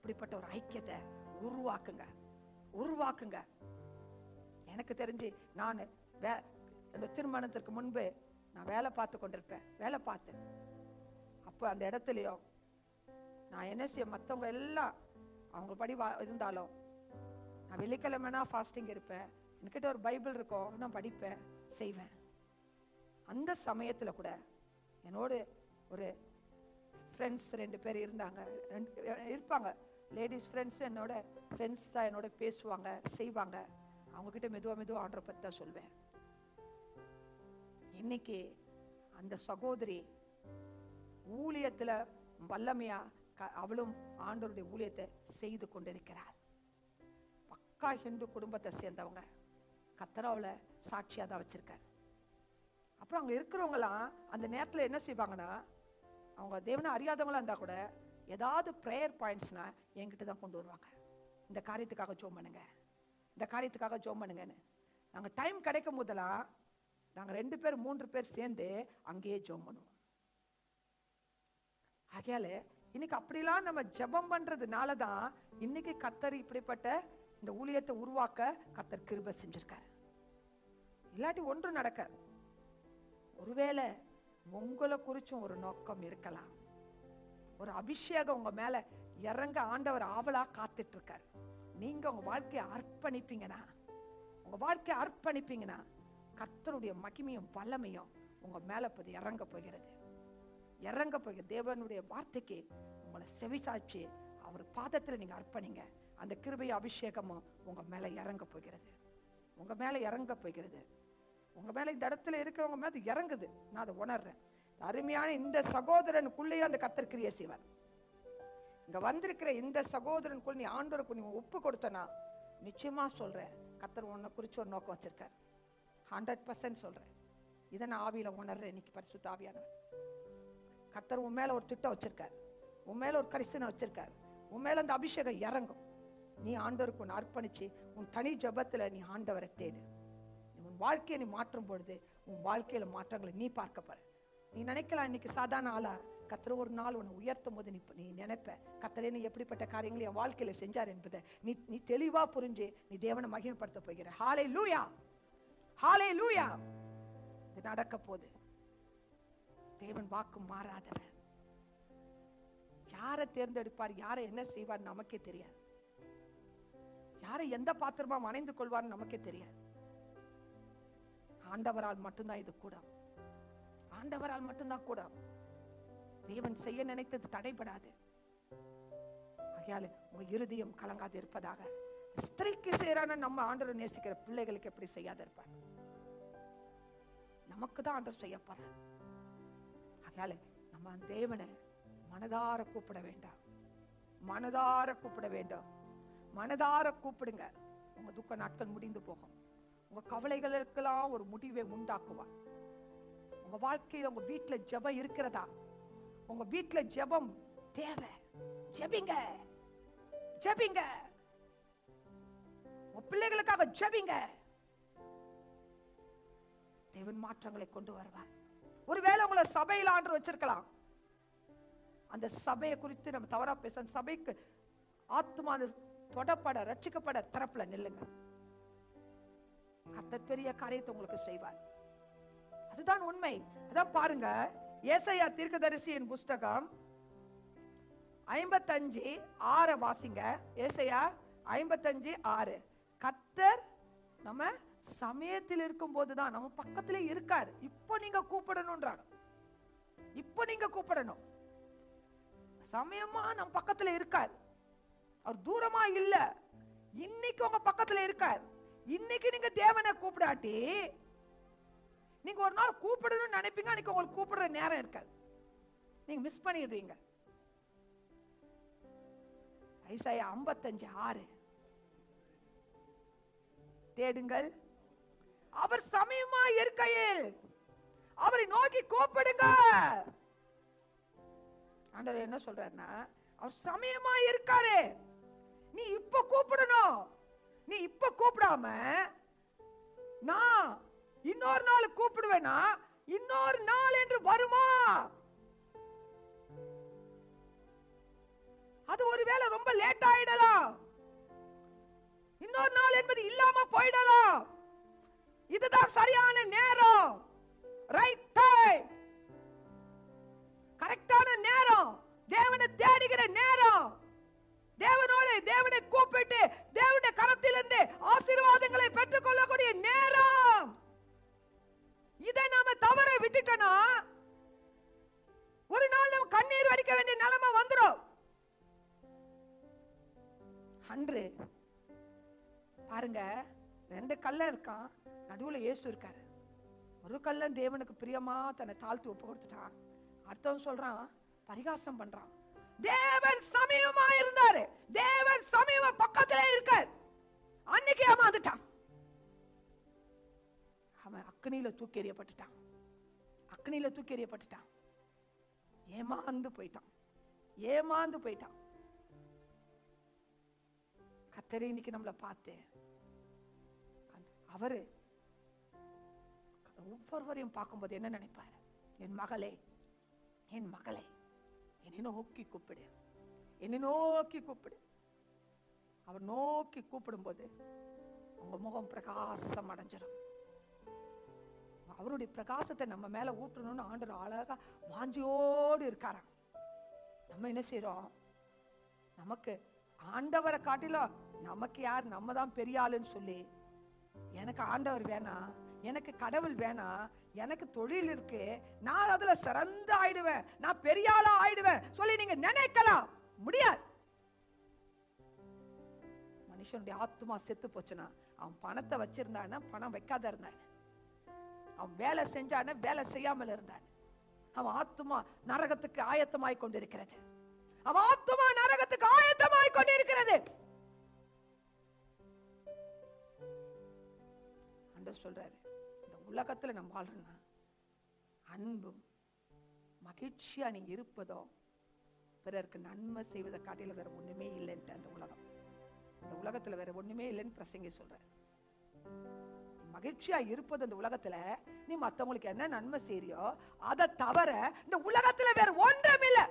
அப்படிப்பட்ட ஒரு ஐக்கியத்தை உருவாக்குங்க உருவாக்குங்க எனக்கு தெரிஞ்சு நான் வே என்னோட திருமணத்திற்கு முன்பு நான் வேலை பார்த்து கொண்டிருப்பேன் வேலை பார்த்தேன் அப்போ அந்த இடத்துலையும் நான் என்ன செய்ய மற்றவங்க எல்லாம் அவங்க படி வா- இருந்தாலும் நான் வெள்ளிக்கிழமைனா ஃபாஸ்டிங் இருப்பேன் என்கிட்ட ஒரு பைபிள் இருக்கும் நான் படிப்பேன் செய்வேன் அந்த சமயத்துல கூட என்னோடு ஒரு ஃப்ரெண்ட்ஸ் ரெண்டு பேர் இருந்தாங்க ரெண்டு அஹ் இருப்பாங்க லேடிஸ் ஃப்ரெண்ட்ஸ் என்னோட ஃப்ரெண்ட்ஸாக என்னோட பேசுவாங்க செய்வாங்க அவங்க கிட்ட மெதுவா மெதுவா ஆண்டரை பற்றி தான் சொல்வேன் இன்னைக்கு அந்த சகோதரி ஊழியத்துல வல்லமையா க- அவளும் ஆண்டவருடைய ஊழியத்தை செய்து கொண்டிருக்கிறாள் பக்கா ஹிந்து குடும்பத்தை சேர்ந்தவங்க கத்தராவுல சாட்சியா தான் வச்சிருக்காரு அப்புறம் அங்க இருக்கிறவங்கலாம் அந்த நேரத்துல என்ன செய்வாங்கன்னா அவங்க தேவனை அறியாதவங்களா இருந்தா கூட ஏதாவது ப்ரேயர் பாயிண்ட்ஸ்னா என்கிட்ட தான் கொண்டு வருவாங்க இந்த காரியத்துக்காக ஜோம் பண்ணுங்க இந்த காரியத்துக்காக ஜோம் பண்ணுங்கன்னு நாங்க டைம் கிடைக்கும் போதெல்லாம் நாங்க ரெண்டு பேர் மூன்று பேர் சேர்ந்து அங்கேயே ஜோம் பண்ணுவோம் ஆகையால இன்னைக்கு அப்படிலாம் நம்ம ஜெபம் பண்றதுனால தான் இன்னைக்கு கத்தர் இப்படிப்பட்ட இந்த ஊழியத்தை உருவாக்க கத்தர் கிருபை செஞ்சிருக்காரு இல்லாட்டி ஒன்றும் நடக்காது ஒருவேளை உங்களை குறிச்சும் ஒரு நோக்கம் இருக்கலாம் ஒரு அபிஷேகம் உங்க மேல இறங்க ஆண்டவர் ஆவலா காத்துட்டு இருக்காரு நீங்க உங்க வாழ்க்கையை அர்ப்பணிப்பீங்கன்னா உங்க வாழ்க்கையை அர்ப்பணிப்பீங்கன்னா கர்த்தருடைய மகிமையும் வல்லமையும் உங்க மேல போது இறங்க போகிறது இறங்க போகிற தேவனுடைய வார்த்தைக்கு உங்களை செவிசாய்ச்சி அவர் பாதத்துல நீங்க அர்ப்பணிங்க அந்த கிருபை அபிஷேகமும் உங்க மேல இறங்க போகிறது உங்க மேல இறங்க போகிறது உங்க மேல இந்த இடத்துல இருக்கிறவங்க மேல அது இறங்குது நான் அதை உணர்றேன் அருமையான இந்த சகோதரனுக்குள்ளேயே அந்த கத்தர் கிரியை செய்வார் இங்க வந்திருக்கிற இந்த சகோதரனுக்குள்ள நீ ஆண்டோருக்கு நீ ஒப்பு கொடுத்தனா நிச்சயமா சொல்றேன் கத்தர் உன்னை குறிச்சு ஒரு நோக்கம் வச்சிருக்கார் ஹண்ட்ரட் பர்சன்ட் சொல்றேன் இதை நான் ஆவியில உணர்றேன் இன்னைக்கு பரிசுத்த ஆவியானவர் கர்த்தர் உன் மேல ஒரு திட்டம் வச்சிருக்கார் உன் மேல ஒரு கரிசனை வச்சிருக்கார் உன் மேல அந்த அபிஷேகம் இறங்கும் நீ ஆண்டவருக்கு உன்னை அர்ப்பணிச்சு உன் தனி ஜெபத்துல நீ ஆண்டவரை தேடு உன் வாழ்க்கையை நீ மாற்றும் பொழுது உன் வாழ்க்கையில மாற்றங்களை நீ பார்க்க போற நீ நினைக்கலாம் இன்னைக்கு சாதாரண ஆளா கத்தர் ஒரு நாள் உன்னை உயர்த்தும் போது நீ நீ நினைப்ப கத்தரே நீ எப்படிப்பட்ட காரியங்களை என் வாழ்க்கையில செஞ்சார் என்பதை நீ நீ தெளிவா புரிஞ்சு நீ தேவனை மகிமைப்படுத்த போகிற ஹாலே லூயா ஹாலே லூயா இது நடக்க போகுது தேவன் வாக்கு மாறாதவர் யாரை தேர்ந்தெடுப்பார் யாரை என்ன செய்வார் நமக்கே தெரியாது யாரை எந்த பாத்திரமா மணைந்து கொள்வார் நமக்கே தெரியாது ஆண்டவரால் மட்டும்தான் இது கூடும் ஆண்டவரால் மட்டும்தான் கூடும் தேவன் செய்ய நினைத்தது தடைபடாது ஆகையால உங்க இருதயம் கலங்காது இருப்பதாக ஸ்திரீக்கு சேரான நம்ம ஆண்டவர் நேசிக்கிற பிள்ளைகளுக்கு எப்படி செய்யாத இருப்பார் நமக்கு தான் ஆண்டவர் செய்ய போறார் ஆகையால நம்ம அந்த தேவனை மனதார கூப்பிட வேண்டாம் மனதார கூப்பிட வேண்டும் மனதார கூப்பிடுங்க உங்க துக்க நாட்கள் முடிந்து போகும் உங்க கவலைகளுக்கெல்லாம் ஒரு முடிவை உண்டாக்குவார் உங்க வாழ்க்கையில உங்க வீட்டுல ஜெபம் இருக்கிறதா உங்க வீட்டுல ஜெபம் தேவை ஜெபிங்க ஜெபிங்க உங்க பிள்ளைகளுக்காக ஜெபிங்க தேவன் மாற்றங்களை கொண்டு வருவார் ஒருவேளை உங்களை சபையில் ஆண்டு வச்சிருக்கலாம் அந்த சபையை குறித்து நம்ம தவறா பேச அந்த சபைக்கு ஆத்மா அது தொடப்பட ரட்சிக்கப்பட தரப்புல நில்லுங்க கர்த்தர் பெரிய காரியத்தை உங்களுக்கு செய்வார் அதுதான் உண்மை அதான் பாருங்க ஏசாயா தீர்க்கதரிசியின் புஸ்தகம் ஐம்பத்தஞ்சு ஆற வாசிங்க ஏசாயா ஐம்பத்தஞ்சு ஆறு கர்த்தர் நம்ம சமயத்தில் இருக்கும் போதுதான் நம்ம பக்கத்திலே இருக்கார் இப்போ நீங்க கூப்பிடணும்ன்றாங்க இப்போ நீங்க கூப்பிடணும் சமயமா நம்ம பக்கத்துல இருக்கார் அவர் தூரமா இல்ல இன்னைக்கு உங்க பக்கத்துல இருக்கார் இன்னைக்கு நீங்க தேவனை கூப்பிடாட்டி நீங்க ஒரு நாள் கூப்பிடணும்னு நினைப்பீங்க அன்னைக்கு உங்களுக்கு கூப்பிடுற நேரம் இருக்காது நீங்க மிஸ் பண்ணிடுறீங்க ஐசாயா ஐம்பத்தஞ்சு ஆறு தேடுங்கள் அவர் சமயமா இருக்கையில் அவரை நோக்கி கூப்பிடுங்க ஆண்டவர் என்ன சொல்றாருன்னா அவர் சமயமா இருக்காரு நீ இப்ப கூப்பிடணும் நீ இப்ப கூப்பிடாம நான் இன்னொரு நாள் கூப்பிடுவேனா இன்னொரு நாள் என்று வருமா அது ஒருவேளை ரொம்ப லேட் ஆயிடலாம் இன்னொரு நாள் என்பது இல்லாம போயிடலாம் இதுதான் சரியான நேரம் ரைட் டைம் கரெக்டான நேரம் தேவனை தேடுகிற நேரம் தேவனோடு தேவனை கூப்பிட்டு தேவனுடைய கரத்திலிருந்து ஆசீர்வாதங்களை பெற்றுக்கொள்ளக்கூடிய நேரம் இதை நாம தவற விட்டுட்டோம்னா ஒரு நாள் நம்ம கண்ணீர் வடிக்க வேண்டிய நிலைமை வந்துரும் அன்று பாருங்க ரெண்டு கல்ல இருக்கான் நடுவுல இயேசு இருக்காரு ஒரு கல்லன் தேவனுக்கு பிரியமா தன்னை தாழ்த்தி ஒப்பு கொடுத்துட்டான் அடுத்தவன் சொல்றான் பரிகாசம் பண்றான் தேவன் சமீபமா இருந்தாரு தேவன் சமீப பக்கத்துல இருக்கார் அன்னைக்கு ஏமாந்துட்டான் அவன் அக்னியில தூக்கி எறியப்பட்டுட்டான் அக்னியில தூக்கி எறியப்பட்டுட்டான் ஏமாந்து போயிட்டான் ஏமாந்து போயிட்டான் கத்தரை இன்னைக்கு நம்மளை பார்த்து அவரு ஒவ்வொருவரையும் பார்க்கும்போது என்ன நினைப்பாரு என் மகளே என் மகளே என்னை நோக்கி கூப்பிடு என்னை நோக்கி கூப்பிடு அவர் நோக்கி கூப்பிடும்போது உங்க முகம் பிரகாசம் அடைஞ்சிடும் அவருடைய பிரகாசத்தை நம்ம மேல ஊற்றணும்னு ஆண்டவர் அழகா வாஞ்சியோடு இருக்காராம் நம்ம என்ன செய்றோம் நமக்கு ஆண்டவரை காட்டிலும் நமக்கு யார் நம்ம தான் பெரிய ஆளுன்னு சொல்லி எனக்கு ஆண்டவர் வேணாம் எனக்கு கடவுள் வேணாம் எனக்கு தொழில் இருக்கு நான் அதுல சிறந்து ஆயிடுவேன் நான் பெரிய ஆளா ஆயிடுவேன் சொல்லி நீங்க நினைக்கலாம் முடியாது மனுஷனுடைய ஆத்மா செத்து போச்சுன்னா அவன் பணத்தை வச்சிருந்தானா பணம் வைக்காத இருந்தான் அவன் வேலை செஞ்சான வேலை செய்யாமல் இருந்தான் அவன் ஆத்மா நரகத்துக்கு ஆயத்தமாய் கொண்டிருக்கிறது அவன் ஆத்மா நரகத்துக்கு ஆயத்தமாய் கொண்டிருக்கிறது ஆண்டவர் சொல்றாரு இந்த உலகத்துல நம்ம வாழ்றோம்னா அன்பும் மகிழ்ச்சியா நீங்க இருப்பதோ பிறருக்கு நன்மை செய்வதை காட்டில வேற ஒண்ணுமே இல்லைன்ட்டு அந்த உலகம் இந்த உலகத்துல வேற ஒண்ணுமே இல்லைன்னு பிரசங்கி சொல்றாரு மகிழ்ச்சியா இருப்பது இந்த உலகத்துல நீ மத்தவங்களுக்கு என்ன நன்மை செய்றியோ அதை தவிர இந்த உலகத்துல வேற ஒன்றும் இல்ல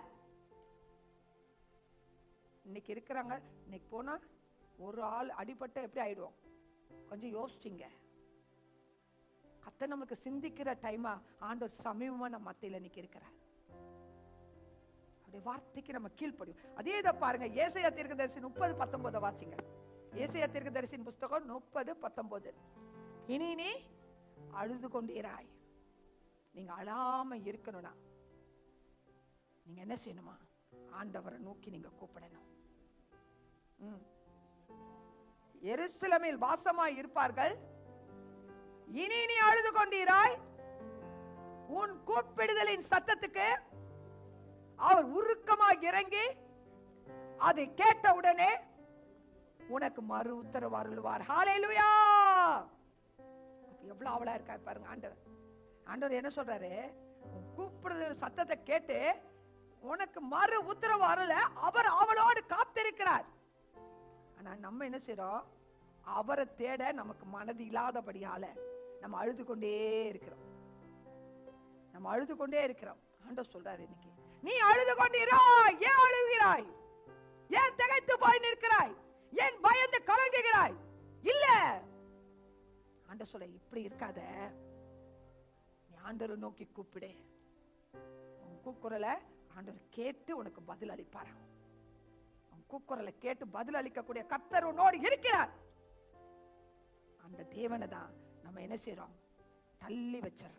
இன்னைக்கு இருக்கிறாங்க இன்னைக்கு போனா ஒரு ஆள் அடிபட்ட எப்படி ஆயிடுவோம் கொஞ்சம் யோசிச்சிங்க கத்த நமக்கு சிந்திக்கிற டைமா ஆண்டவர் சமீபமா நம்ம மத்தியில இன்னைக்கு இருக்கிறார் அவருடைய வார்த்தைக்கு நம்ம கீழ்ப்படியும் அதே இதை பாருங்க ஏசையா தீர்க்கதரிசி முப்பது பத்தொன்பது வாசிங்க ஏசையா தீர்க்கதரிசியின் புஸ்தகம் முப்பது பத்தொன்பது இனி நீ அழுது கொண்டீராய் நீங்க அழாம இருக்கணும்னா நீங்க என்ன செய்யணுமா ஆண்டவரை நோக்கி நீங்க கூப்பிடணும் ம். எருசலேமில் வாசமாய் இருப்பார்கள் இனி நீ அழுது கொண்டீராய் உன் கூப்பிடுதலின் சத்தத்துக்கு அவர் உருக்கமாக இறங்கி அதை கேட்ட உடனே உனக்கு மறு உத்தரவு அருள்வார் ஹalleluya அப்ப எவ்வளவு அவளா இருக்கார் பாருங்க ஆண்டவர் ஆண்டவர் என்ன சொல்றாரு உன் கூப்பிடுதல் சத்தத்தை கேட்டு உனக்கு மறு உத்தரவு அருள அவர் அவளோடு காத்திருக்கிறார் ஆனா நம்ம என்ன செய்றோம் அவரை தேட நமக்கு மனது இல்லாதபடியால நம்ம அழுது கொண்டே இருக்கிறோம் நம்ம அழுது கொண்டே இருக்கிறோம் ஆண்டவர் சொல்றாரு இன்னைக்கு நீ அழுது கொண்டிராய் ஏன் அழுகிறாய் ஏன் திகைத்து போய் நிற்கிறாய் ஏன் பயந்து கலங்குகிறாய் இல்ல ஆண்டவர் சொல்ல இப்படி இருக்காத நீ ஆண்டவரை நோக்கி கூப்பிடு உன் கூக்குரலை ஆண்டவர் கேட்டு உனக்கு பதில் அளிப்பாராம் உன் கூக்குரலை கேட்டு பதில் அளிக்கக்கூடிய கர்த்தர் உன்னோடு இருக்கிறார் அந்த தேவனை தான் நம்ம என்ன செய்றோம் தள்ளி வச்சிடறோம்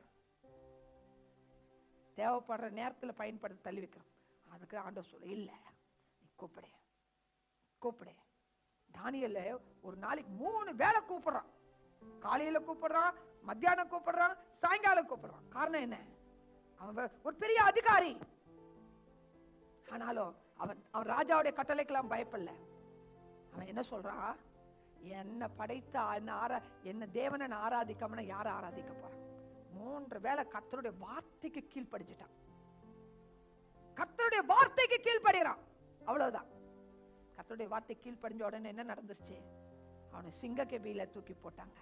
தேவைப்படுற நேரத்துல பயன்படுத்த தள்ளி வைக்கிறோம் அதுக்கு ஆண்டவர் சொல்ல இல்ல நீ கூப்பிடு கூப்பிடு தானியல்ல ஒரு நாளைக்கு மூணு வேளை கூப்பிடுறான் காலையில கூப்பிடுறான் மத்தியானம் கூப்பிடுறான் சாயங்காலம் கூப்பிடுறான் காரணம் என்ன அவன் வே- ஒரு பெரிய அதிகாரி ஆனாலும் அவன் அவன் ராஜாவுடைய கட்டளைக்கெல்லாம் பயப்படல அவன் என்ன சொல்றான் என்ன படைத்த என்ன ஆரா என்ன தேவனை நான் ஆராதிக்காம நான் யாரை ஆராதிக்க போறேன் மூன்று வேளை கர்த்தருடைய வார்த்தைக்கு கீழ்ப்படிச்சிட்டான் கர்த்தருடைய வார்த்தைக்கு கீழ்ப்படுகிறான் அவ்வளவுதான் கர்த்தருடைய வார்த்தை கீழ்ப்படிஞ்ச உடனே என்ன நடந்துச்சு அவனை சிங்க கெபியில தூக்கி போட்டாங்க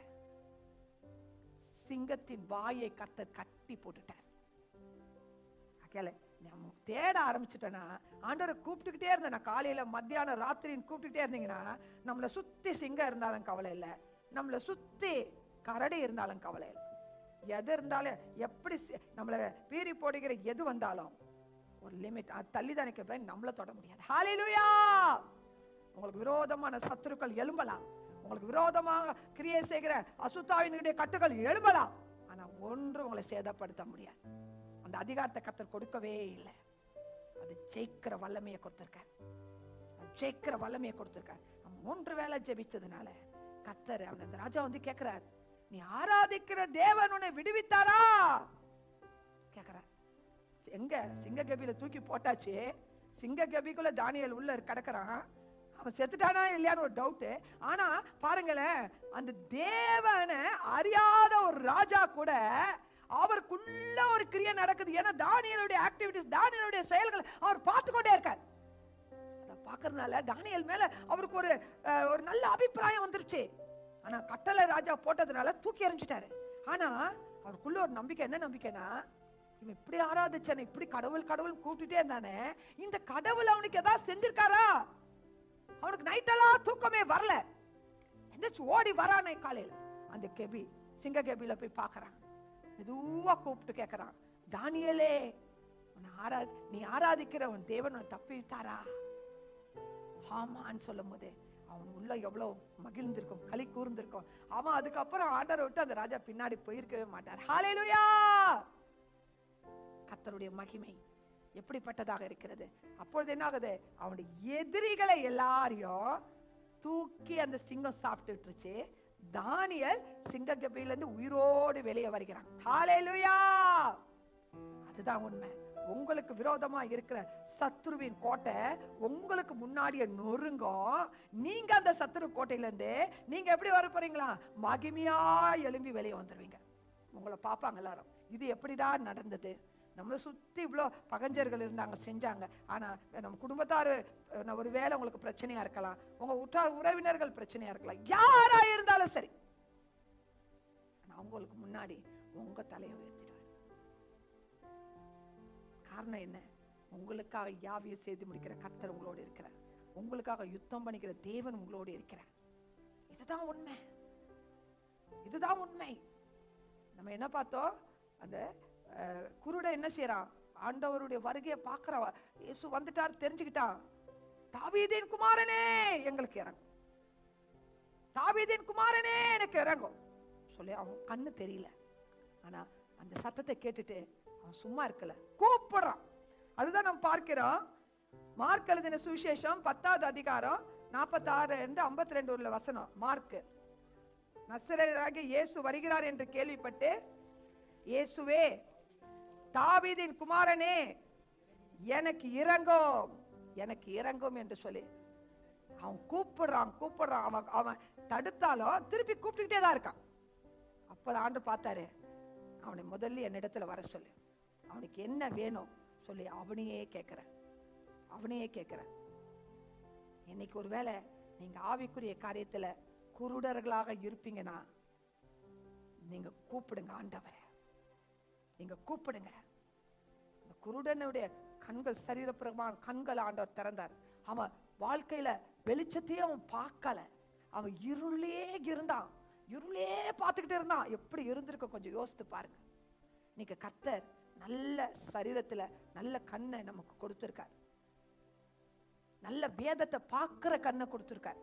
சிங்கத்தின் வாயை கர்த்தர் கட்டி போட்டுட்டார் ஆகையால நம்ம தேட ஆரம்பிச்சிட்டோன்னா ஆண்டவரை கூப்பிட்டுக்கிட்டே இருந்தேன் நான் காலையில மத்தியானம் ராத்திரின்னு கூப்பிட்டுக்கிட்டே இருந்தீங்கன்னா நம்மளை சுத்தி சிங்கம் இருந்தாலும் கவலை இல்லை நம்மளை சுத்தி கரடி இருந்தாலும் கவலை இல்லை எது இருந்தாலும் எப்படி சி- நம்மளை பீறி போடுகிற எது வந்தாலும் ஒரு லிமிட் அது தள்ளி தான் நிற்க நம்மள தொட முடியாது ஹalleluya உங்களுக்கு விரோதமான சத்துருக்கள் எழும்பலாம் உங்களுக்கு விரோதமாக கிரியை செய்கிற அசுத்தாவினுடைய கட்டுகள் எழும்பலாம் ஆனா ஒன்று உங்களை சேதப்படுத்த முடியாது அந்த அதிகாரத்தை கத்தர் கொடுக்கவே இல்லை அது ஜெயிக்கிற வல்லமையை கொடுத்திருக்கார் அது ஜெயிக்கிற வல்லமையை கொடுத்திருக்கார் அவன் மூன்று வேளை ஜெபிச்சதுனால கத்தர் அவன் அந்த ராஜா வந்து கேக்குறார் நீ ஆராதிக்கிற தேவன் உன்னை விடுவித்தாரா கேக்குறார் எங்க சிங்க கபில தூக்கி போட்டாச்சு சிங்க கபிக்குள்ள தானியல் உள்ள கிடக்குறான் அவன் செத்துட்டானா இல்லையான்னு ஒரு டவுட் ஆனா பாருங்களேன் அந்த தேவனை அறியாத ஒரு ராஜா கூட அவருக்குள்ள ஒரு கிரியை நடக்குது ஏன்னா தானியலுடைய ஆக்டிவிட்டிஸ் தானியலுடைய செயல்கள் அவர் பார்த்து கொண்டே இருக்கார் அதை பார்க்கறதுனால தானியல் மேல அவருக்கு ஒரு அஹ், ஒரு நல்ல அபிப்பிராயம் வந்துருச்சு ஆனா கட்டளை ராஜா போட்டதுனால தூக்கி எறிஞ்சிட்டாரு ஆனா அவருக்குள்ள ஒரு நம்பிக்கை என்ன நம்பிக்கைனா இவன் இப்படி ஆராதிச்சானே இப்படி கடவுள் கடவுள் கூப்பிட்டுட்டே இருந்தானே இந்த கடவுள் அவனுக்கு ஏதாவது செஞ்சிருக்காரா அவனுக்கு நைட்டெல்லாம் தூக்கமே வரல எந்திரிச்சு ஓடி வரானே காலையில அந்த கெபி சிங்க கெபில போய் பார்க்கறான் மெதுவா கூப்பிட்டு கேட்கறான் தானியலே உன்னை ஆரா நீ ஆராதிக்கிற உன் தேவன் உன்னை தப்பி விட்டாரா ஆமான்னு சொல்லும் போது அவன் உள்ள எவ்வளவு மகிழ்ந்திருக்கும் களி கூர்ந்திருக்கும் அவன் அதுக்கப்புறம் ஆண்டரை விட்டு அந்த ராஜா பின்னாடி போயிருக்கவே மாட்டார் ஹalleluya கர்த்தருடைய மகிமை எப்படிப்பட்டதாக இருக்கிறது அப்பொழுது என்ன ஆகுது அவனுடைய எதிரிகளை எல்லாரையும் தூக்கி அந்த சிங்கம் சாப்பிட்டு விட்டுருச்சு தானியல் சிங்க இருந்து உயிரோடு வெளியே வருகிறான் ஹalleluya அதுதான் உண்மை உங்களுக்கு விரோதமா இருக்கிற சத்ருவின் கோட்டை உங்களுக்கு முன்னாடியே நொறுங்கும் நீங்க அந்த சத்ரு கோட்டையில இருந்து நீங்க எப்படி வர போறீங்களா மகிமையா எழும்பி வெளியே வந்துருவீங்க உங்களை பார்ப்பாங்க எல்லாரும் இது எப்படிடா நடந்தது நம்ம சுத்தி இவ்வளோ பகஞ்சர்கள் இருந்தாங்க செஞ்சாங்க ஆனா நம்ம குடும்பத்தாரு அஹ், ஒரு வேளை உங்களுக்கு பிரச்சனையா இருக்கலாம் உங்க உற்றார் உறவினர்கள் பிரச்சனையா இருக்கலாம் யாரா இருந்தாலும் சரி ஆனா அவங்களுக்கு முன்னாடி உங்க தலையை உயர்த்திடுவார் காரணம் என்ன உங்களுக்காக யாவையும் செய்து முடிக்கிற கர்த்தர் உங்களோடு இருக்கிறார் உங்களுக்காக யுத்தம் பண்ணிக்கிற தேவன் உங்களோடு இருக்கிறார் இதுதான் உண்மை இதுதான் உண்மை நம்ம என்ன பார்த்தோம் அந்த அஹ், குருடன் என்ன செய்யறான் ஆண்டவருடைய வருகையை பார்க்கறவன் இயேசு வந்துட்டார் தெரிஞ்சுக்கிட்டான் தாவீதின் குமாரனே எங்களுக்கு இறங்கும் தாவீதின் குமாரனே எனக்கு இறங்கும் சொல்லி அவன் கண்ணு தெரியல ஆனா அந்த சத்தத்தை கேட்டுட்டு அவன் சும்மா இருக்கல கூப்பிடுறான் அதுதான் நம்ம பார்க்கிறோம் மார்க் எழுதின சுவிசேஷம் பத்தாவது அதிகாரம் நாற்பத்தாறு இருந்து ஐம்பத்தி ரெண்டு உள்ள வசனம் மார்க் நசரராகிய இயேசு வருகிறார் என்று கேள்விப்பட்டு இயேசுவே தாவீதின் குமாரனே எனக்கு இறங்கும் எனக்கு இறங்கும் என்று சொல்லி அவன் கூப்பிடுறான் கூப்பிடுறான் அவன் அவன் தடுத்தாலும் திருப்பி கூப்பிட்டுக்கிட்டே தான் இருக்கான் அப்பதான் ஆண்டு பார்த்தாரு அவனை முதல்ல என்னிடத்துல வர சொல்லு அவனுக்கு என்ன வேணும் சொல்லி அவனையே கேட்கிறேன் அவனையே கேட்கிறேன் இன்னைக்கு ஒருவேளை நீங்க ஆவிக்குரிய காரியத்துல குருடர்களாக இருப்பீங்கன்னா நீங்க கூப்பிடுங்க ஆண்டவரை நீங்க கூப்பிடுங்க இந்த குருடனுடைய கண்கள் சரீரப்புறமான கண்கள் ஆண்டவர் திறந்தார் அவன் வாழ்க்கையில வெளிச்சத்தையே அவன் பார்க்கல அவன் இருளே இருந்தான் இருளே பார்த்துக்கிட்டு இருந்தான் எப்படி இருந்திருக்கும் கொஞ்சம் யோசித்து பாருங்க நீங்க கர்த்தர் நல்ல சரீரத்துல நல்ல கண்ணை நமக்கு கொடுத்திருக்கார் நல்ல வேதத்தை பார்க்கிற கண்ணை கொடுத்திருக்கார்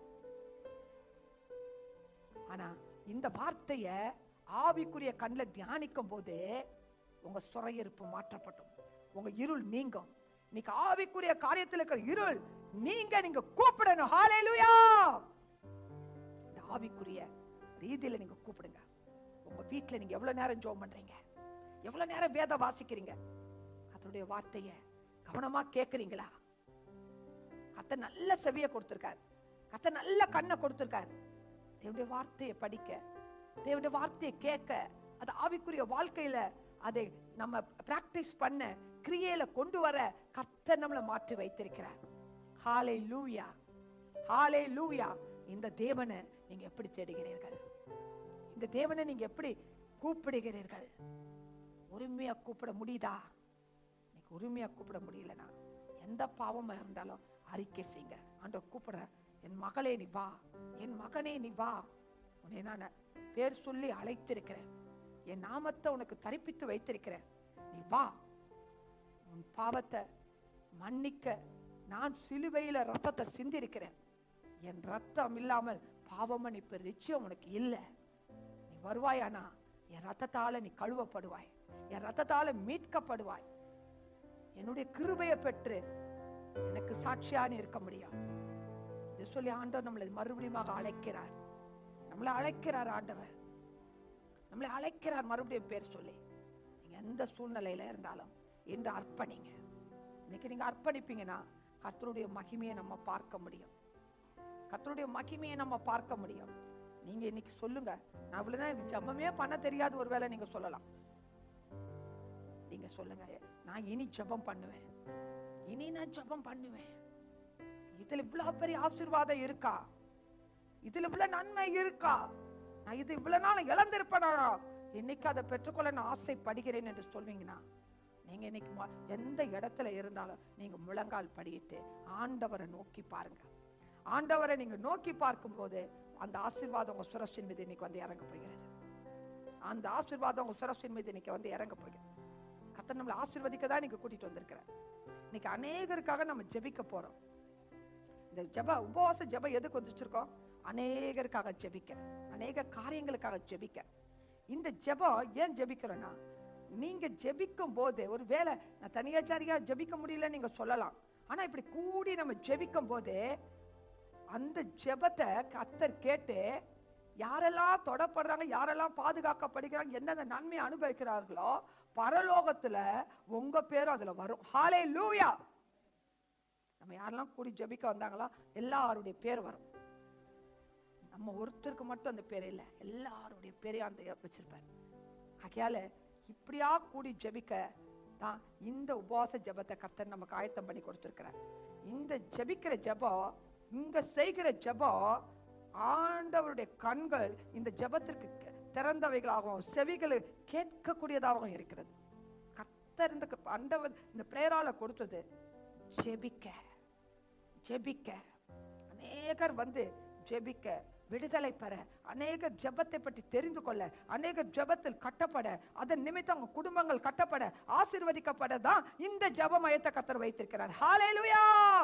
ஆனா இந்த வார்த்தைய ஆவிக்குரிய கண்ணில் தியானிக்கும் போது உங்க சுரையிருப்பு மாற்றப்படும் உங்க இருள் நீங்கும் இன்னைக்கு ஆவிக்குரிய காரியத்தில் இருக்கிற இருள் நீங்க நீங்க கூப்பிடணும் ஹalleluya இந்த ஆவிக்குரிய ரீதியில நீங்க கூப்பிடுங்க உங்க வீட்ல நீங்க எவ்வளவு நேரம் ஜெபம் பண்றீங்க எவ்வளவு நேரம் வேதம் வாசிக்கிறீங்க கர்த்தருடைய வார்த்தைய கவனமா கேக்குறீங்களா கத்த நல்ல செவிய கொடுத்திருக்கார் கத்த நல்ல கண்ணை கொடுத்திருக்கார் தேவனுடைய வார்த்தையை படிக்க தேவனுடைய வார்த்தையை கேட்க அது ஆவிக்குரிய வாழ்க்கையில அதை நம்ம பிராக்டிஸ் பண்ண கிரியையில கொண்டு வர கர்த்தர் நம்மளை மாற்றி வைத்திருக்கிறார் ஹாலே லூயா ஹாலே லூயா இந்த தேவனை நீங்க எப்படி தேடுகிறீர்கள் இந்த தேவனை நீங்க எப்படி கூப்பிடுகிறீர்கள் உரிமையா கூப்பிட முடியுதா நீ உரிமையா கூப்பிட முடியலனா எந்த பாவமா இருந்தாலும் அறிக்கை செய்யுங்க ஆண்டவர் கூப்பிடுற என் மகளே நீ வா என் மகனே நீ வா உன்னை நான் பேர் சொல்லி அழைத்திருக்கிறேன் என் நாமத்தை உனக்கு தரிப்பித்து வைத்திருக்கிறேன் நீ வா உன் பாவத்தை மன்னிக்க நான் சிலுவையில ரத்தத்தை சிந்திருக்கிறேன் என் ரத்தம் இல்லாமல் பாவ மன்னிப்பு நிச்சயம் உனக்கு இல்லை நீ வருவாயானா என் ரத்தத்தால நீ கழுவப்படுவாய் என் ரத்தத்தால மீட்கப்படுவாய் என்னுடைய கிருபையை பெற்று எனக்கு சாட்சியா நீ இருக்க முடியும் இதை சொல்லி ஆண்டவர் நம்மளை மறுபடியும் அழைக்கிறார் நம்மளை அழைக்கிறார் ஆண்டவர் நம்மளை அழைக்கிறார் மறுபடியும் பேர் சொல்லி நீங்க எந்த சூழ்நிலையில இருந்தாலும் என்று அர்ப்பணிங்க இன்னைக்கு நீங்க அர்ப்பணிப்பீங்கன்னா கர்த்தருடைய மகிமையை நம்ம பார்க்க முடியும் கர்த்தருடைய மகிமையை நம்ம பார்க்க முடியும் நீங்க இன்னைக்கு சொல்லுங்க நான் இவ்வளவுதான் எனக்கு ஜெபமே பண்ண தெரியாது ஒருவேளை நீங்க சொல்லலாம் நீங்க சொல்லுங்க நான் இனி ஜெபம் பண்ணுவேன் இனி நான் ஜெபம் பண்ணுவேன் இதுல இவ்வளவு பெரிய ஆசீர்வாதம் இருக்கா இதுல இவ்வளவு நன்மை இருக்கா நான் இது இவ்வளவு நாள் இழந்திருப்பேனா இன்னைக்கு அதை பெற்றுக்கொள்ள நான் ஆசைப்படுகிறேன் என்று சொல்வீங்கன்னா நீங்க இன்னைக்கு ம- எந்த இடத்துல இருந்தாலும் நீங்க முழங்கால் படியிட்டு ஆண்டவரை நோக்கி பாருங்க ஆண்டவரை நீங்க நோக்கி பார்க்கும்போது அந்த ஆசீர்வாதம் உங்க சுரசின் மீது இன்னைக்கு வந்து இறங்க போகிறது அந்த ஆசீர்வாதம் உங்க சுரசின் மீது இன்னைக்கு வந்து இறங்க போகிறது கத்தர் நம்மளை ஆசீர்வதிக்க தான் நீங்க கூட்டிட்டு வந்திருக்கிறார் இன்னைக்கு அநேகருக்காக நம்ம ஜெபிக்க போறோம் இந்த ஜெப உபவாச ஜெபம் எதுக்கு வந்துச்சிருக்கோம் அநேகருக்காக ஜெபிக்க அநேக காரியங்களுக்காக ஜெபிக்க இந்த ஜெபம் ஏன் ஜெபிக்கிறோன்னா நீங்க ஜெபிக்கும் போது ஒரு வேளை நான் தனியாச்சாரியா ஜெபிக்க முடியல நீங்க சொல்லலாம் ஆனா இப்படி கூடி நம்ம ஜெபிக்கும் போது அந்த ஜெபத்தை கத்தர் கேட்டு யாரெல்லாம் தொடப்படுறாங்க யாரெல்லாம் பாதுகாக்கப்படுகிறாங்க எந்தெந்த நன்மையை அனுபவிக்கிறார்களோ பரலோகத்துல உங்க பேரும் அதுல வரும் ஹாலே லூயா நம்ம யாரெல்லாம் கூடி ஜெபிக்க வந்தாங்களோ எல்லாருடைய பேர் வரும் நம்ம ஒருத்தருக்கு மட்டும் அந்த பேர் இல்லை எல்லாருடைய பேரையும் அந்த வச்சிருப்பார் ஆகையால இப்படியா கூடி ஜெபிக்க தான் இந்த உபவாச ஜெபத்தை கர்த்தர் நமக்கு ஆயத்தம் பண்ணி கொடுத்திருக்கிறார் இந்த ஜெபிக்கிற ஜெபம் இங்க செய்கிற ஜெபம் ஆண்டவருடைய கண்கள் இந்த ஜெபத்திற்கு க- திறந்தவைகளாகவும் செவிகள் கேட்கக்கூடியதாகவும் இருக்கிறது கர்த்தர் இந்த க- ஆண்டவர் இந்த பிரேரால கொடுத்தது ஜெபிக்க ஜெபிக்க அநேகர் வந்து ஜெபிக்க விடுதலை பெற அநேக ஜெபத்தை பற்றி தெரிந்து கொள்ள அநேக ஜெபத்தில் கட்டப்பட அதன் நிமித்தம் அவங்க குடும்பங்கள் கட்டப்பட ஆசீர்வதிக்கப்பட தான் இந்த ஜெப மையத்தை கத்தர் வைத்திருக்கிறார் ஹalleluya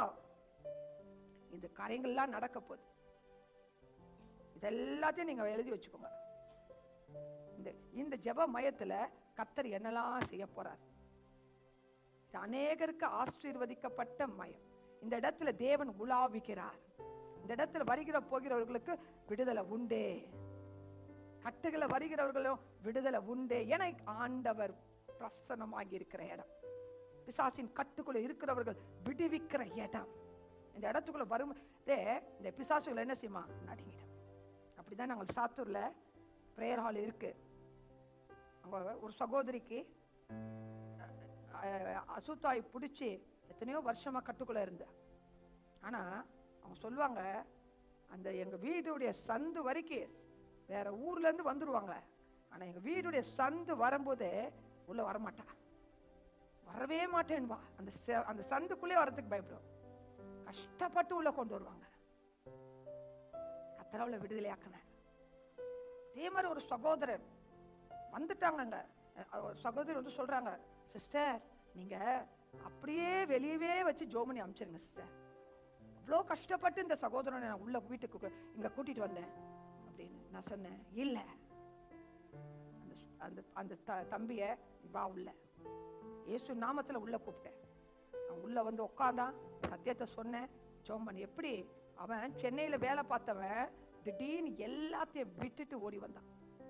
இந்த காரியங்கள்லாம் நடக்க போகுது இதெல்லாத்தையும் நீங்க எழுதி வச்சுக்கோங்க இந்த இந்த ஜெப மையத்துல கத்தர் என்னெல்லாம் செய்ய போறார் இது அநேகருக்கு ஆசீர்வதிக்கப்பட்ட மயம் இந்த இடத்துல தேவன் உலாவுகிறார் இந்த இடத்துல வருகிற போகிறவர்களுக்கு விடுதலை உண்டே கட்டுகளை வருகிறவர்களும் விடுதலை உண்டே என ஆண்டவர் பிரசன்னமாகி இருக்கிற இடம் பிசாசின் கட்டுக்குள்ள இருக்கிறவர்கள் விடுவிக்கிற இடம் இந்த இடத்துக்குள்ள வரும் தே இந்த பிசாசுகள் என்ன செய்யுமா நடுங்கிடும் அப்படிதான் நாங்கள் சாத்தூர்ல பிரேயர் ஹால் இருக்கு அங்க ஒரு சகோதரிக்கு அஹ், அசுத்தாய் பிடிச்சி எத்தனையோ வருஷமா கட்டுக்குள்ள இருந்த ஆனா அவங்க சொல்லுவாங்க அந்த எங்க வீடுடைய சந்து வரைக்கும் வேற ஊர்ல இருந்து வந்துருவாங்க ஆனா எங்க வீடுடைய சந்து வரும்போது உள்ள வரமாட்டா வரவே மாட்டேன்வா அந்த செ- அந்த சந்துக்குள்ளே வரதுக்கு பயப்படும் கஷ்டப்பட்டு உள்ள கொண்டு வருவாங்க கத்தரவுல விடுதலையாக்கின அதே மாதிரி ஒரு சகோதரர் வந்துட்டாங்கங்க அஹ் ஒரு சகோதரி வந்து சொல்றாங்க சிஸ்டர் நீங்க அப்படியே வெளியவே வச்சு ஜோமனி அமிச்சிருங்க சிஸ்டர் அவ்வளோ கஷ்டப்பட்டு இந்த சகோதரனை நான் உள்ள வீட்டுக்கு கு- இங்க கூட்டிட்டு வந்தேன் அப்படின்னு நான் சொன்னேன் இல்ல அந்த சு- அந்த அந்த த- தம்பிய நீ வா உள்ள இயேசு நாமத்துல உள்ள கூப்பிட்டேன் அவன் உள்ள வந்து உட்காந்தான் சத்தியத்தை சொன்னேன் ஜோமன் எப்படி அவன் சென்னையில வேலை பார்த்தவன் திடீர்னு எல்லாத்தையும் விட்டுட்டு ஓடி வந்தான்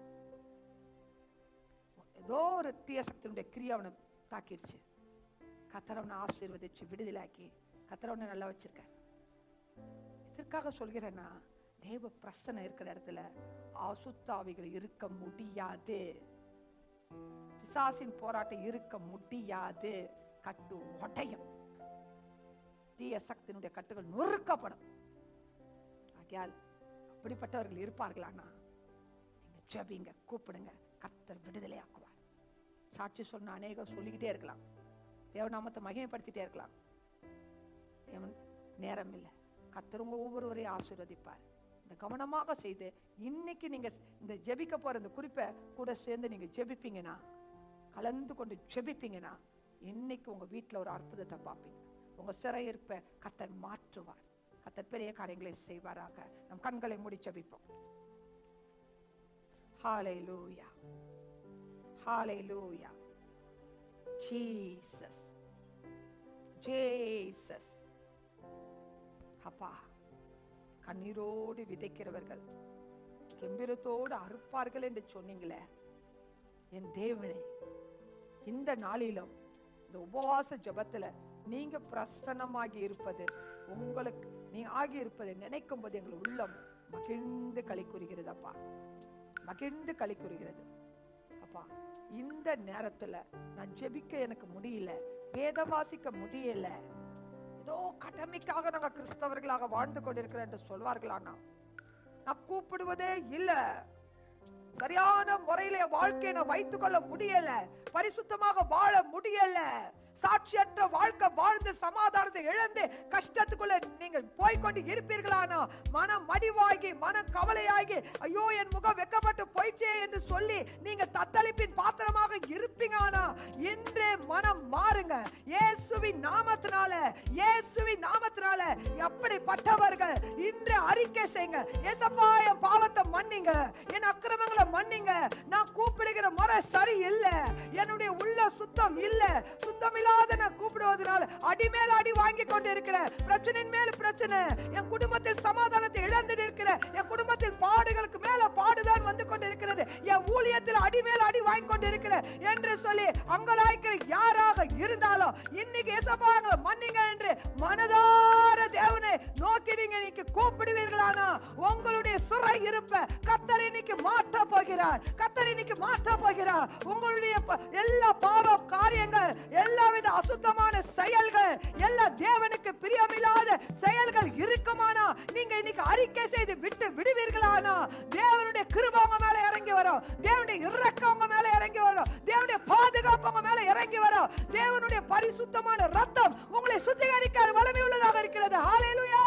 ஏதோ ஒரு தீய சக்தியினுடைய கிரியை அவனை தாக்கிடுச்சு கத்தரவனை ஆசீர்வதிச்சு விடுதலாக்கி கத்தரவனை நல்லா வச்சிருக்கார் எதற்காக சொல்கிறேன்னா தேவ பிரசனை இருக்கிற இடத்துல அசுத்தாவிகள் இருக்க முடியாது பிசாசின் போராட்டம் இருக்க முடியாது கட்டு உடையும் தீய சக்தியினுடைய கட்டுகள் நொறுக்கப்படும் ஆகையால் அப்படிப்பட்டவர்கள் இருப்பார்களானா நீங்க ஜெபிங்க கூப்பிடுங்க கர்த்தர் விடுதலை ஆக்குவார் சாட்சி சொன்ன அநேகம் சொல்லிக்கிட்டே இருக்கலாம் தேவநாமத்தை மகிமைப்படுத்திட்டே இருக்கலாம் தேவன் நேரம் இல்லை கர்த்தர் உங்க ஒவ்வொருவரையும் ஆசீர்வதிப்பார் இந்த கவனமாக செய்து இன்னைக்கு நீங்க இந்த ஜெபிக்க போற இந்த குறிப்பை கூட சேர்ந்து நீங்க ஜெபிப்பீங்கன்னா கலந்து கொண்டு ஜெபிப்பீங்கன்னா இன்னைக்கு உங்க வீட்டுல ஒரு அற்புதத்தை பார்ப்பீங்க உங்க சிறையிருப்பை கர்த்தர் மாற்றுவார் கர்த்தர் பெரிய காரியங்களை செய்வாராக நம் கண்களை மூடி ஜெபிப்போம் ஹalleluya ஹalleluya ஜீசஸ் ஜீசஸ் அப்பா கண்ணீரோடு விதைக்கிறவர்கள் கெம்பீரத்தோடு அறுப்பார்கள் என்று சொன்னீங்களே என் தேவனே இந்த நாளிலும் இந்த உபவாச ஜெபத்துல நீங்க பிரசன்னமாகி இருப்பது உங்களுக்கு நீ ஆகி இருப்பதை நினைக்கும் போது எங்கள் உள்ளம் மகிழ்ந்து களி கூறுகிறதப்பா மகிழ்ந்து களி கூறுகிறது அப்பா இந்த நேரத்துல நான் ஜெபிக்க எனக்கு முடியல வேத வாசிக்க முடியல ஏதோ கடமைக்காக நாங்க கிறிஸ்தவர்களாக வாழ்ந்து கொண்டிருக்கிறோம் என்று சொல்வார்களானா நான் கூப்பிடுவதே இல்ல சரியான முறையில என் வாழ்க்கையை நான் வைத்துக் கொள்ள முடியல பரிசுத்தமாக வாழ முடியல சாட்சியற்ற வாழ்க்கை வாழ்ந்து சமாதானத்தை இழந்து கஷ்டத்துக்குள்ள நீங்கள் போய்க்கொண்டு இருப்பீர்களானா மனம் மடிவாகி மனம் கவலையாகி ஐயோ என் முகம் வெக்கப்பட்டு போயிச்சே என்று சொல்லி நீங்க தத்தளிப்பின் பாத்திரமாக இருப்பீங்களானா இன்றே மனம் மாறுங்க இயேசுவின் நாமத்தினால இயேசுவின் நாமத்தினால எப்படிப்பட்டவர்கள் இன்று அறிக்கை செய்யுங்க ஏசப்பா என் பாவத்தை மன்னிங்க என் அக்கிரமங்களை மன்னிங்க நான் கூப்பிடுகிற முறை சரி இல்ல என்னுடைய உள்ள சுத்தம் இல்ல சுத்தம் இல்லாத நான் கூப்பிடுவதனால அடி மேல அடி வாங்கி கொண்டு இருக்கிறேன் பிரச்சனையின் மேல பிரச்சனை என் குடும்பத்தில் சமாதானத்தை இழந்துட்டு இருக்கிறேன் என் குடும்பத்தில் பாடுகளுக்கு மேல பாடுதான் வந்து கொண்டு இருக்கிறது என் ஊழியத்தில் அடி மேல அடி வாங்கி கொண்டு இருக்கிறேன் என்று சொல்லி அங்கலாய்க்கிற யாராக இருந்தாலும் இன்னைக்கு ஏசப்பா எங்களை மன்னிங்க என்று மனதார தேவனை நோக்கி நீங்க இன்னைக்கு கூப்பிடுவீர்களானா உங்களுடைய சுரை இருப்ப கத்தர் இன்னைக்கு மாற்ற போகிறார் கத்தர் இன்னைக்கு மாற்ற போகிறார் உங்களுடைய ப- எல்லா பாவ காரியங்கள் எல்லாவித அசுத்தமான செயல்கள் எல்லா தேவனுக்கு பிரியமில்லாத செயல்கள் இருக்குமானா நீங்க இன்னைக்கு அறிக்கை செய்து விட்டு விடுவீர்களானா தேவனுடைய கிருபை உங்க மேல இறங்கி வரும் தேவனுடைய இரக்கம் உங்க மேல இறங்கி வரும் தேவனுடைய பாதுகாப்பு உங்க மேல இறங்கி வரும் தேவனுடைய பரிசுத்தமான ரத்தம் உங்களை சுத்திகரிக்க அது வலிமை உள்ளதாக இருக்கிறது ஹalleluya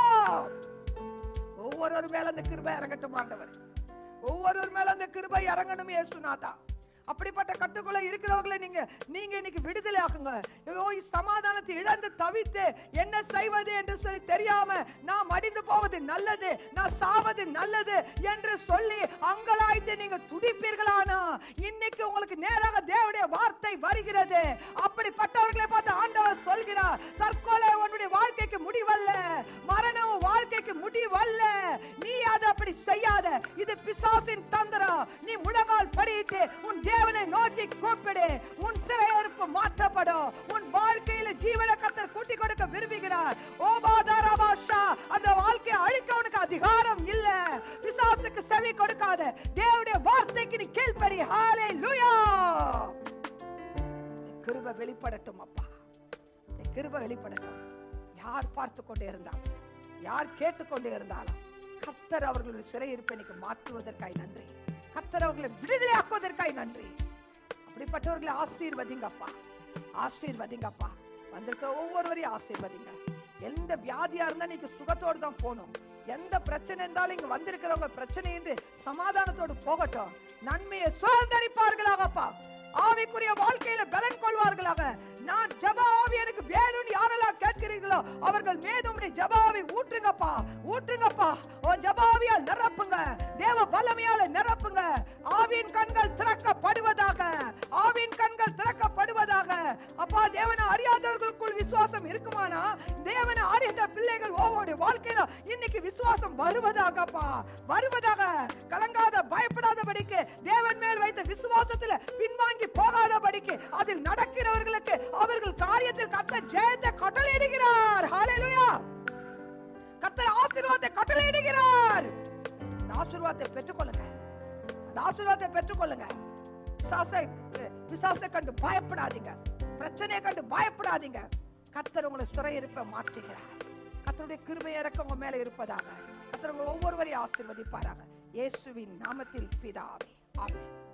ஒவ்வொருவர் மேல அந்த கிருபை இறங்கட்டும் ஆண்டவர் ஒவ்வொருவர் மேல அந்த கிருபை இறங்கணும் இயேசுநாதா அப்படிப்பட்ட கட்டுக்குள்ள இருக்கிறவங்களை நீங்க நீங்க இன்னைக்கு விடுதலை ஆக்குங்க ஐயோ சமாதானத்தை இழந்து தவித்து என்ன செய்வது என்று சொல்லி தெரியாம நான் மடிந்து போவது நல்லது நான் சாவது நல்லது என்று சொல்லி அங்கலாய்த்து நீங்க துடிப்பீர்களானா இன்னைக்கு உங்களுக்கு நேராக தேவனுடைய வார்த்தை வருகிறது அப்படிப்பட்டவர்களை பார்த்து ஆண்டவர் சொல்கிறார் தற்கொலை உன்னுடைய வாழ்க்கைக்கு முடிவல்ல மரணம் உன் வாழ்க்கைக்கு முடிவல்ல நீ அதை அப்படி செய்யாத இது பிசாசின் தந்திரம் நீ முழங்கால் படியிட்டு உன் தேவனை நோக்கி கூப்பிடு உன் சிறையிருப்பு மாற்றப்படும் உன் வாழ்க்கையில ஜீவன கத்தர் கூட்டி கொடுக்க விரும்புகிறார் ஓபாதாராபாஷா அந்த வாழ்க்கையை அழிக்க உனக்கு அதிகாரம் இல்ல பிசாசுக்கு செவி கொடுக்காத தேவனுடைய வார்த்தைக்கு நீ கீழ்ப்படி ஹalleluya கிருபை வெளிப்படட்டும் அப்பா இந்த கிருபை வெளிப்படட்டும் யார் பார்த்து கொண்டே இருந்தாலும் யார் கேட்டுக்கொண்டே இருந்தாலும் கர்த்தர் அவர்களுடைய சிறையிருப்பை இன்னைக்கு மாற்றுவதற்காய் நன்றி கர்த்தர் அவர்களை விடுதலையாக்குவதற்காய் நன்றி அப்படிப்பட்டவர்களை ஆசீர்வதிங்கப்பா ஆசீர்வதிங்கப்பா வந்திருக்க ஒவ்வொருவரையும் ஆசீர்வதிங்க எந்த வியாதியா இருந்தா நீங்க சுகத்தோடு தான் போகணும் எந்த பிரச்சனை இருந்தாலும் இங்க வந்திருக்கிறவங்க பிரச்சனை என்று சமாதானத்தோடு போகட்டும் நன்மையை சுதந்திரிப்பார்களாகப்பா ஆவிக்குரிய வாழ்க்கையில பலன் கொள்வார்களாக நான் ஜபாவி எனக்கு வேணும்னு யாரெல்லாம் கேட்கிறீர்களோ அவர்கள் மீது உம்முடைய ஜபாவை ஊற்றுங்கப்பா ஊற்றுங்கப்பா ஓ ஜபாவியால் நிரப்புங்க தேவ வல்லமையால நிரப்புங்க ஆவின் கண்கள் திறக்கப்படுவதாக ஆவின் கண்கள் திறக்கப்படுவதாக அப்பா தேவனை அறியாதவர்களுக்குள் விசுவாசம் இருக்குமானா தேவனை அறிந்த பிள்ளைகள் ஒவ்வொரு வாழ்க்கையில இன்னைக்கு விசுவாசம் வருவதாகப்பா வருவதாக கலங்காத பயப்படாதபடிக்கு தேவன் மேல் வைத்த விசுவாசத்துல பின்வாங்கி போகாதபடிக்கு அதில் நடக்கிறவர்களுக்கு அவர்கள் காரியத்தில் கத்த ஜெயத்தை கட்டளையிடுகிறார் ஹalleluya கர்த்தர் ஆசீர்வாதத்தை கட்டளையிடுகிறார் அந்த ஆசீர்வாதத்தை பெற்றுக்கொள்ளுங்க அந்த ஆசீர்வாதத்தை பெற்றுக்கொள்ளுங்க விசாசை விசாசை கண்டு பயப்படாதீங்க பிரச்சனையை கண்டு பயப்படாதீங்க கர்த்தர் உங்களை சிறையிருப்ப மாற்றுகிறார் கர்த்தருடைய கிருபை இறக்க உங்க மேல இருப்பதாக கர்த்தர் உங்களை ஒவ்வொருவரையும் ஆசீர்வதிப்பாராக இயேசுவின் நாமத்தில் பிதாவே ஆமென்